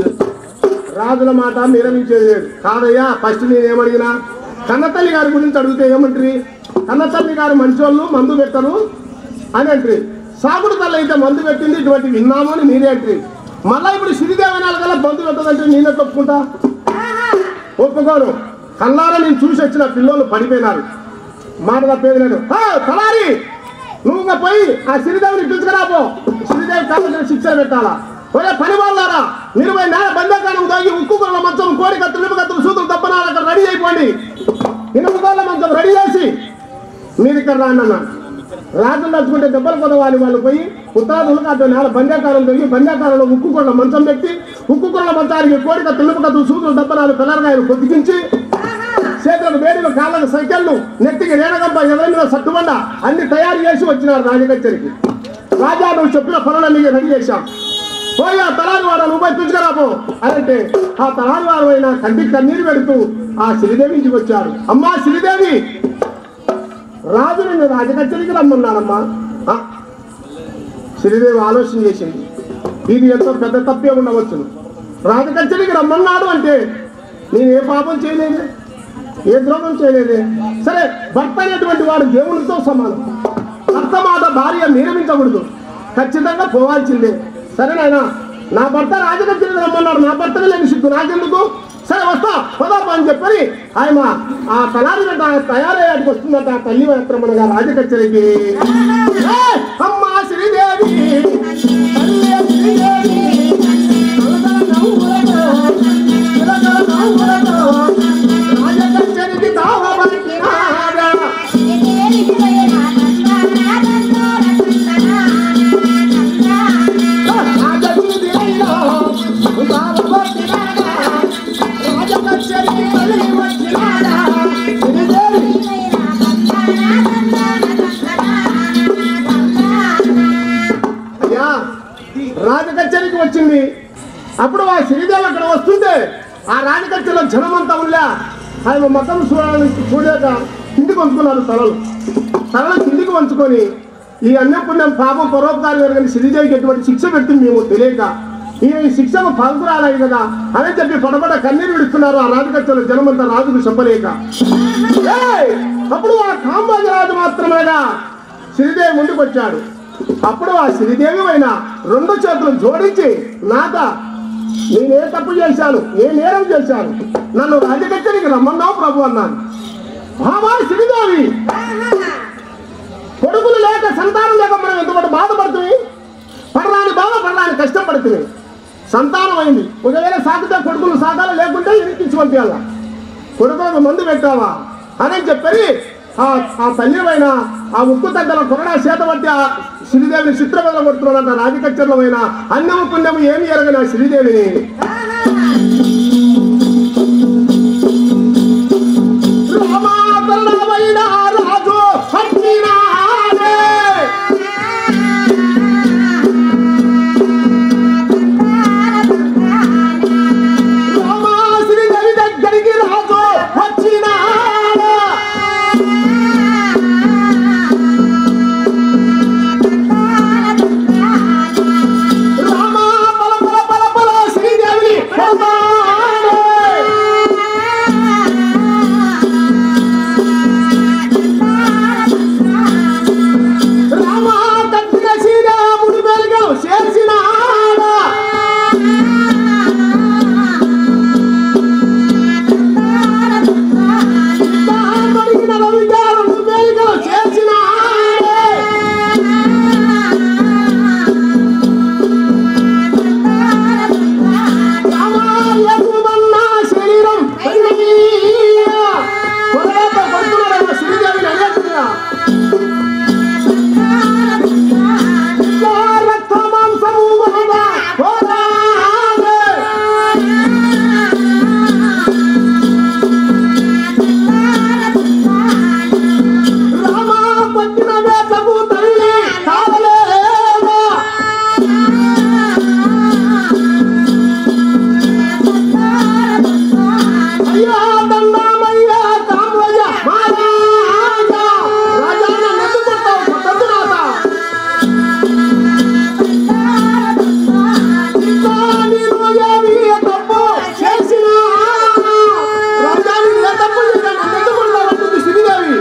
రాజుల మాట నిరమించేది లేదు కాదయ్యా ఫస్ట్ నేనేమడిగినా కన్నతల్లి గారి గురించి అడిగితే ఏమంటారు కన్నతల్లి గారు మంచోళ్ళు మందు పెట్టరు అని అంటారు సాగుడు తల్లి అయితే మందు పెట్టింది ఇటువంటి విన్నాము అని మీరే అంటారు మళ్ళా ఇప్పుడు శ్రీదేవనాల కల్లా మందు పెట్టదంటే నేనే తప్పుకుంటా ఒప్పుకోను కల్లారా నేను చూసి వచ్చిన పిల్లలు పడిపోయినారు మాట తప్పేది లేదు "ఆ, తలారి నువ్వు ఇంకా పోయి ఆ శ్రీదేవిని పిలుచుకురాపో శ్రీదేవి కావాల్సిన శిక్ష పెట్టాలా ఒరే పని వాళ్ళారా మీరు పోయి నేల బంధకాలం దాగి ఉక్కు కొల్ల మంచం కోడి కత్తులు ఇనుప కత్తులు సూతులు తప్పనాలు అక్కడ రెడీ అయిపోండి ఇనుప కొల్ల మంచం రెడీ చేసి మీరు ఇక్కడ రాండి అన్నాడు రాజులు నచ్చుకుంటే దెబ్బలు కొదవాలి వాళ్ళు పోయి ఉత్తరాదులకు అటు నేల బంధ్యాకారం తొగి బంధ్యాకారంలో ఉక్కు కొల్ల మంచం పెట్టి ఉక్కు కొల్ల మంచానికి కోడి కత్తులు ఇనుప కత్తులు సూతులు దప్పనాలు పిల్లరగాయలు కొద్దిగించి చేతులకు వేడిలు కాళ్ళకు సంఖ్యలు నెత్తికి రేణగంప ఎవరి మీద సట్టుబండ అన్ని తయారు చేసి వచ్చినారు రాజకచ్చరికి రాజా నువ్వు చెప్పిన పనులన్నీ రెడీ చేశాం పోయి ఆ తలారి వాడు నువ్వు పోయి పిలుచుకురాపో అని అంటే ఆ తలారి వాడు అయిన కంటికి కన్నీరు పెడుతూ ఆ శ్రీదేవి ఇంటికి వచ్చాడు అమ్మా శ్రీదేవి రాజు నిన్ను రాజకచ్చరికి రమ్మన్నానమ్మా ఆ, శ్రీదేవి ఆలోచన చేసింది ఇది ఎంతో పెద్ద తప్పే ఉండవచ్చును రాజకచ్చరికి రమ్మన్నాడు అంటే నేను ఏ పాపం చేయలేదే ఏ ద్రోహం చేయలేదే సరే భర్త అనేటువంటి వాడు దేవునితో సమానం భర్త మాట భార్య నిరమించకూడదు ఖచ్చితంగా పోవాల్సిందే సరే నాయన నా భర్త రాజకచ్చరికి రమ్మన్నాడు నా భర్తనే లేని సిగ్గు నాకెందుకు సరే వస్తా పదాపా అని చెప్పని ఆయన ఆ తలారి గంట తయారయ్యాడికి వస్తుందంట ఆ తల్లి మాత్రమనగా రాజకచ్చరికి ఏయ్! అమ్మా శ్రీదేవి తల్లి శ్రీదేవి తలతల నవ్వులతో, తిలకల నవ్వులతో, రాజకచ్చరికి తావబట్టినాడా. రాజగుడి దినైలో తావబట్టినాడా. రాజకచ్చరికి తల్లి వచ్చినాడా. శ్రీదేవి అయ్యా రాజకచ్చరికి వచ్చింది అప్పుడు ఆ శ్రీదేవి అక్కడ వస్తుంటే ఆ రాజకక్షలో జనమంతా ఉన్నా ఆయన మతం చూడడానికి చూడలేక కిందికి వంచుకున్నారు తలలు తలలు కిందికి వంచుకొని ఈ అన్నం పుణ్యం పాపం పరోపకారం జరిగిన శ్రీదేవికి ఎటువంటి శిక్ష పెట్టింది మేము తెలియక ఈయన ఈ శిక్షకు పలుకురాలేదు కదా అని చెప్పి పడబడ కన్నీరు విడుస్తున్నారు ఆ రాజకక్షలో జనమంతా రాజుకు చెప్పలేక ఏయ్! అప్పుడు ఆ కాంబాజరాజు మాత్రమేగా శ్రీదేవి ముందుకు వచ్చాడు అప్పుడు ఆ శ్రీదేవి అయిన రెండు చేతులు జోడించి నాట నేనే తప్పు చేశాను ఏ నేరం చేశాను నన్ను రాజకచ్చరికి రమ్మన్నావు ప్రభు అన్నాను బాబా శ్రీదేవి కొడుకులు లేక సంతానం లేక మనం ఎంతమంది బాధపడుతుంది పడరాని బాధ పడరాని కష్టపడుతుంది సంతానం అయింది ఒకవేళ సాకితే కొడుకులు సాకాలు లేకుంటే ఇరికించి పంపించాల కొడుకులకు మందు పెట్టావా అని చెప్పి ఆ ఆ తల్లివైన ఆ ఉక్కు తగ్గల కొరడా చేత పట్టి ఆ శ్రీదేవిని చిత్రవేద కొడుతున్నాడంట రాజకచ్చర్లో అయిన అన్నము పుణ్యము ఏమి ఎరగని ఆ శ్రీదేవిని రామాతరణమైన రాజు వచ్చినాడే. రామా శ్రీదేవి దగ్గరికి రాజు వచ్చినాడే. రామా పల పల పల పల శ్రీదేవిని పొందాడే. రామా దక్షిణ శ్రీరాముడు వెలుగు చేసినాడా. తాతడిగిన రవిగారుడు వెలుగు చేసినాడే. రామా ఎగుమన్న శరీరం పైనకీయ. కొరవేత కొడుతున్నాడన్న శ్రీదేవిని అనేకుడిగా. నా రక్త మాంసము వలన పోరాడే. రామా పట్టిన వేటకు తల్లి కావలేదా. అయ్యా దండామయ్యా కామయ్య మహారాజా రాజా నన్ను ఎందుకు కొడతావు? కొట్టొద్దు నాథ. ఇంకా నేను ఏమీ తప్పు చేసినా? రాజా నేను ఏ తప్పు చేయలేదు, నన్ను ఎందుకు కొడతావు? అంటుంది శ్రీదేవి.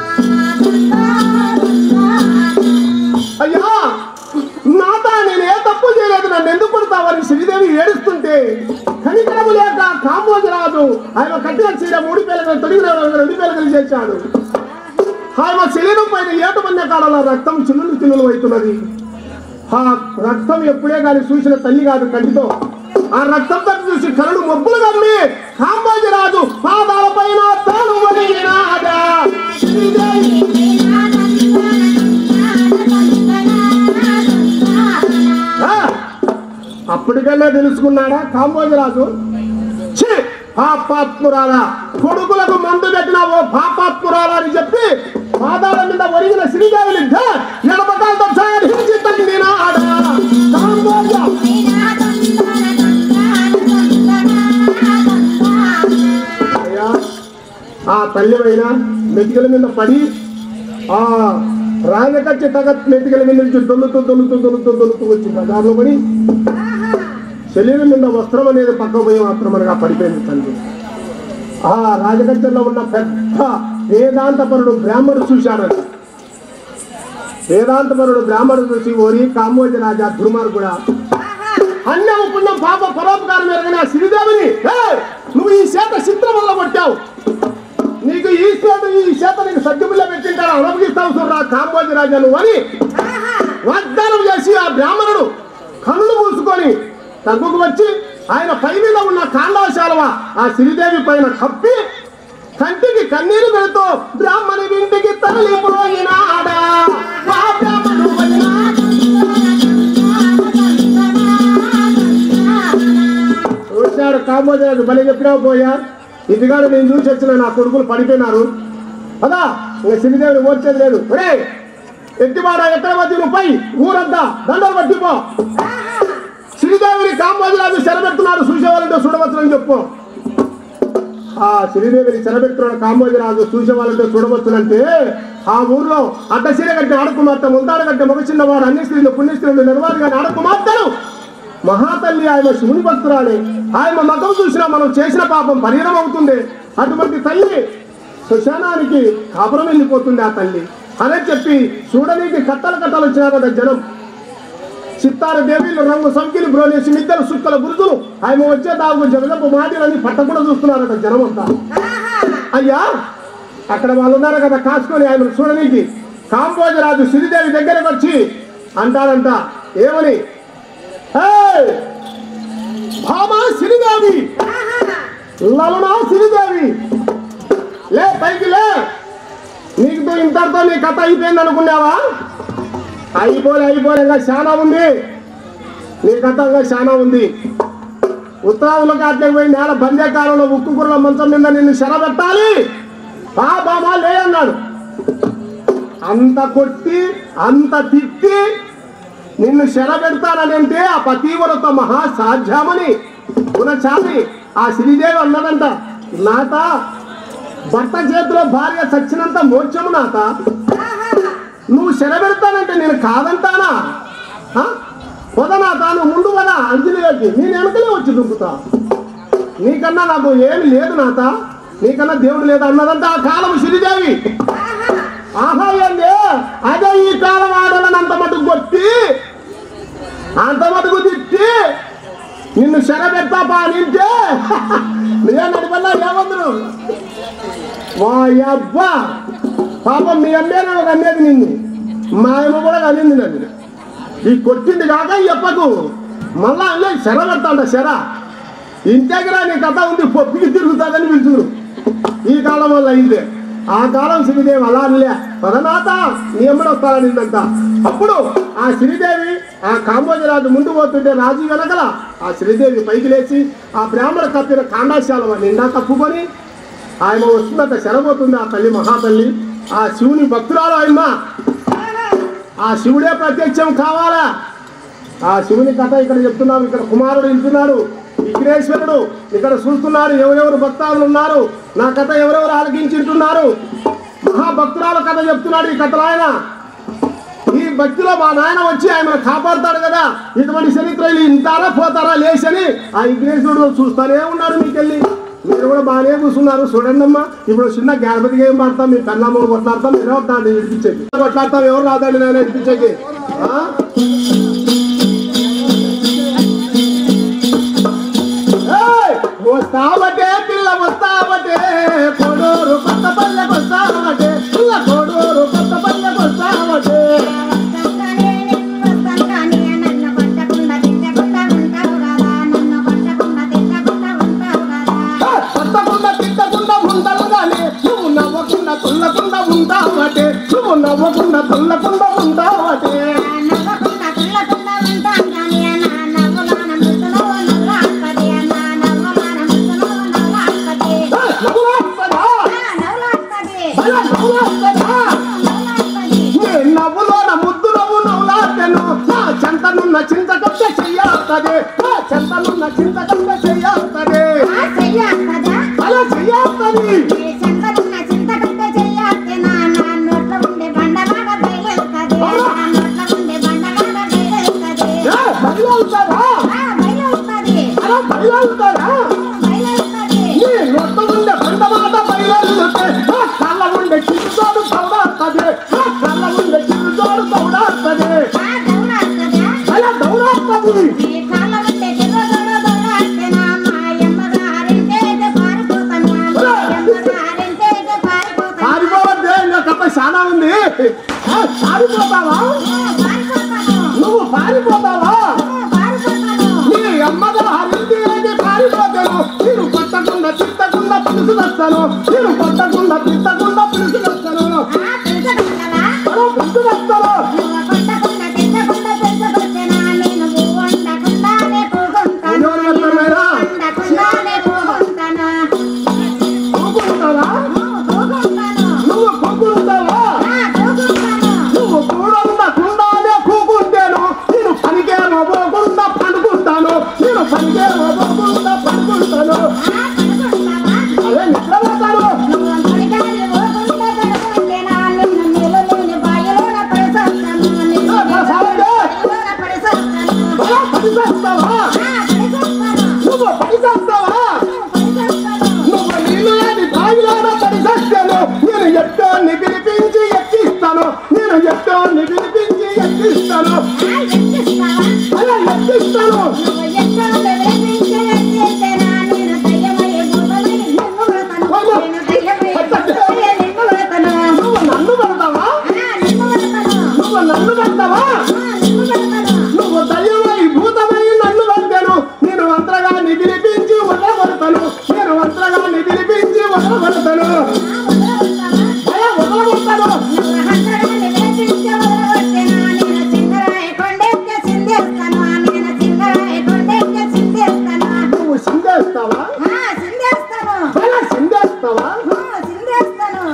అయ్యా నాథ నేను ఏ తప్పు చేయలేదు నన్ను ఎందుకు కొడతావని శ్రీదేవి ఏడుస్తుంటే కనికరము లేక కామోజరాజు ఆయన కట్టిన చీర మూడు పేలకు తొడిగిన రెండు పేలకు చేశాడు ఆయన శరీరం పైన ఏటు మన్య కాలంలో రక్తం చిల్లులు చిల్లులు అవుతున్నది ఆ రక్తం ఎప్పుడే కానీ చూసిన తల్లి కాదు కంటితో ఆ రక్తం తట్టు చూసి కరుడు మబ్బులు కమ్మి కాంబోజరాజు పాదాల పైన తాను వదిలినాడా. శ్రీదేవి ఆ! అప్పటికల్లా తెలుసుకున్నాడా కాంబోజరాజు ఛీ! పాపాత్మురాలా కొడుకులకు మందు పెట్టిన ఓ పాపాత్మురాలా అని చెప్పి పాదాల మీద ఒరిగిన శ్రీదేవిని ఎడపకాలతో సాధించి తండ్రినాడా కాంబోజ అయ్యా, ఆ తల్లివైనా మెతికల మీద పడి ఆ రాజకచ్చి తగత్ మెతికల మీద నుంచి దొల్లుతూ దొల్లుతూ దొల్లుతూ దొల్లుతూ వచ్చి బజార్లో పడి శరీరం మీద వస్త్రం అనేది పక్క పోయి మాత్రమనగా పడిపోయింది తండ్రి ఆ రాజకచ్చల్లో ఉన్న పెద్ద వేదాంతపరుడు బ్రాహ్మణుడు చూశాడు వేదాంతపరుడు బ్రాహ్మణుడు చూసి ఓరి కామోజి రాజా దుర్మార్గుడా అన్నం పుణ్యం పాప పరోపకారం ఎరగిన శ్రీదేవిని "ఏయ్, నువ్వు ఈ చేత చిత్రం వల్ల కొట్టావు నీకు ఈ చేత ఈ చేత నీకు సత్యముల్లో పెట్టింటాడు అనుభవిస్తావు చూడరా కాంబోజి రాజా నువ్వు అని వాగ్దానం చేసి ఆ బ్రాహ్మణుడు కళ్ళు మూసుకొని తగ్గుకు వచ్చి ఆయన పై మీద ఉన్న కాండాశాలవ ఆ శ్రీదేవి పైన కప్పి కంటికి కన్నీరు పెడుతూ బ్రాహ్మణి ఇంటికి తరలిపోయినాడా ఆ బ్రాహ్మణుడు పోయినా చూశాడు కాంబోజరాజు బలి చెప్పినావు పోయా ఇదిగాడు నేను చూసి వచ్చిన నా కొడుకులు పడిపోయినారు అదా ఇంకా శ్రీదేవిని ఓడ్చేది లేదు ఒరే ఎత్తివాడ ఎక్కడ వచ్చి నువ్వు పై ఊరంతా దండలు పట్టిపో శ్రీదేవిని కాంబోజరాజు శరబెడుతున్నాడు చూసేవాళ్ళంటే చూడవచ్చునని చెప్పు ఆ శ్రీదేవిని చెరబెట్టుకున్న కామోజరాజు చూసే వాళ్ళంటే చూడవచ్చునంటే ఆ ఊర్లో అడ్డసీర కట్టి ఆడకుమార్తె ముందాడ కట్టి మగ చిన్నవాడు అన్ని స్త్రీలు పుణ్యస్త్రీలు నిర్వాధిగా ఆడకుమార్తెలు మహాతల్లి ఆయన శివుని భక్తురాలి ఆయన మతం చూసినా మనం చేసిన పాపం పరిహారం అవుతుంది అటువంటి తల్లి శ్మశానానికి కాపురం వెళ్ళిపోతుంది ఆ తల్లి అనే చెప్పి చూడనీకి కట్టలు కట్టలు వచ్చినారట జనం చిత్తార దేవీలు రంగు సంఖ్యలు బ్రోనేసి మిద్దలు సుక్కల గురుతులు ఆయన వచ్చే దాగు జగదపు మాదిరని పట్టకుండా చూస్తున్నారట జనం అంతా అయ్యా అక్కడ వాళ్ళు ఉన్నారు కదా కాసుకొని ఆయన చూడనీకి కాంబోజరాజు శ్రీదేవి దగ్గరకు వచ్చి అంటారంట ఏమని "ఏయ్! భామా శ్రీదేవి లలనా శ్రీదేవి లే పైకి లే నీకు ఇంతటితో నీ కథ అయిపోయింది అనుకున్నావా అయిపోలే అయిపోలే ఇంకా చాలా ఉంది నీ కథ ఇంకా చాలా ఉంది ఉత్తరావులకు అట్లకి పోయి నేల బందే కాలంలో ఉక్కు కూరల మంచం మీద నిన్ను శరబెట్టాలి బా బాబా లే అన్నాడు అంత కొట్టి అంత తిట్టి నిన్ను శరబెడతానని అంటే ఆ పతివ్రత మహా సాధ్యమని గుణచాలి ఆ శ్రీదేవి అన్నదంట నాత భర్త చేతిలో భార్య చచ్చినంత మోక్షము నాత నువ్వు శరబెడతానంటే నేను కాదంటానా ఆ? వదనా తాను ముందు వదా అంజలిలోకి నేను వెనకలే వచ్చి దుంకుతా నీకన్నా నాకు ఏమి లేదు నాత నీకన్నా దేవుడు లేదు అన్నదంట ఆ కాలం శ్రీదేవి ఆహా ఏంది అదే ఈ కాలం ఆడలను అంత మటుకు కొట్టి అంత మటుకు తిట్టి నిన్ను శరబెడతా పా నింటే నేను వల్ల ఏమందరు మా అబ్బా పాపం మీ అమ్మే నాకు అనేది నిన్ను మా అమ్మ కూడా అనింది నన్ను ఈ కొట్టింది కాక ఈ అప్పకు మళ్ళా అల్లే శర పెడతాంట శర ఇంటికి నీ కథ ఉంది పొప్పికి తిరుగుతాదని పిలుచురు ఈ కాలం వల్ల అయిందే ఆ కాలం శ్రీదేవి అలా అనలే పదనాథ నీ ఎమ్మడి వస్తారనిందంట అప్పుడు ఆ శ్రీదేవి ఆ కాంబోజరాజు ముందు పోతుంటే రాజు వెనకల ఆ శ్రీదేవి పైకి లేచి ఆ బ్రాహ్మణ కప్పిన కాండాశాల నిండా కప్పుకొని ఆయన వస్తుందట శరబోతుంది ఆ తల్లి మహాతల్లి ఆ శివుని భక్తురాలు ఆయమ్మ ఆ శివుడే ప్రత్యక్షం కావాలా ఆ శివుని కథ ఇక్కడ చెప్తున్నాం ఇక్కడ కుమారుడు వింటున్నాడు విఘ్నేశ్వరుడు ఇక్కడ చూస్తున్నాడు ఎవరెవరు భక్తాదులు ఉన్నారు నా కథ ఎవరెవరు ఆలకించుంటున్నారు మహాభక్తురాల కథ చెప్తున్నాడు ఈ కథలో ఆయన ఈ భక్తిలో మా నాయన వచ్చి ఆయన కాపాడుతాడు కదా ఇటువంటి చరిత్రలు ఇంతారా పోతారా లేచని ఆ విఘ్నేశ్వరుడు చూస్తానే ఉన్నాడు మీకెళ్ళి మీరు కూడా బాగానే కూర్చున్నారు చూడండి అమ్మా ఇప్పుడు చిన్న గణపతికి ఏం పడతాం మీ కన్నమ్మలు కొట్లాడతాం మీరే వస్తాండి ఇడిపించేది కొట్లాడతాం ఎవరు రాదండి నేను ఇడిపించేకి ఆ? ఏయ్! వస్తావటే పిల్ల వస్తావటే కొడూరు కొత్త పల్లెకి వస్తావటే పిల్ల కొడూరు కొత్త పల్లెకి వస్తావటే వస్తానే నేను వస్తానే నన్ను కొట్టకుండా తిట్టకుండా ఉంటావు కదా నన్ను కొట్టకుండా తిట్టకుండా ఉంటావు కదా కొట్టకుండా తిట్టకుండా ఉండాలి కానీ నువ్వు నవ్వకుండా తుల్లకుండా ఉంటావటే నువ్వు నవ్వకుండా తుల్లకుండా ఉంటావటే నవ్వకుండా తుల్లకుండా ఉంటాం కానీ నా నవ్వులోన ముద్దులో నవ్వాపతి నా నవ్వులోన ముద్దులో నవ్వాపతి నవ్వులాడుతుందా? నవ్వులాపతి భలే నవ్వులాడుతుందా? నవ్వులాపతి నీ నవ్వులోన ముద్దు నవ్వు నవ్వులాడను నా చెంతనున్న చింతకప్ప చెయ్యాస్తది నా చెంతనున్న చింతకప్ప చెయ్యాస్తది ఆ చెయ్యాస్తదా అలా చెయ్యాస్తది ఈ చెంతనున్న చింతకంత చెయ్యాస్తే నా నా నోట్లో ఉండే బండలాగా బయలుతుంది నా నోట్లో ఉండే బండలాగా బయలుతుంది ఏ, బయలుతారా ఆ బయలుతుంది అలా బయలుతారా బయలుతుంది నీ నొట్ట ఉండే బండమాట బయలుతే ఆ కళ్ళ ఉండే చిరుజోడు దౌడాస్తది ఆ కళ్ళ ఉండే చిరుజోడు దౌడాస్తది ఆ దౌడాస్తదా అలా దౌడాస్తది ఈ కాళ్ళ ఉండే చిరుదొడ దౌడాస్తే నా మాయమ్మ గారింటే పారిపోతాను మాయమ్మ గారింటే పారిపోతాను పారిపోవద్దే ఇంకా కథ చాలా ఉంది ఆ, పారిపోతావా పారిపోతాను నువ్వు పారిపోతావా పారిపోతాను నీ అమ్మగారు హరింది ఏంటి పారిపోతాను నేను కొట్టకుండా తిట్టకుండా పిలుసు వస్తాను నేను కొట్టకుండా తిట్టకుండా పిలుసు వస్తాను ఆ పిలుచగలవా అలా పిలుసు వస్తాను నువ్వు కొట్టకుండా తిట్టకుండా పెంచకొచ్చినా నేను పువ్వు ఉండకుండానే పూగుంటాను ఎవరు చెప్తున్నారా? ఉండకుండానే పూగుంటాను కూకుంటావా పూగుంటాను నువ్వు కూకుంటావా ఆ పూగుంటాను నువ్వు కూడకుండానే కూకుంటాను నేను పనికేమో పోకుండా పండుకుంటాను నేను పనికేమో పోకుండా పండుకుంటాను ఆ పడుకుంటావా అదే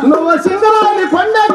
నువ్వు సింగరాని కొండ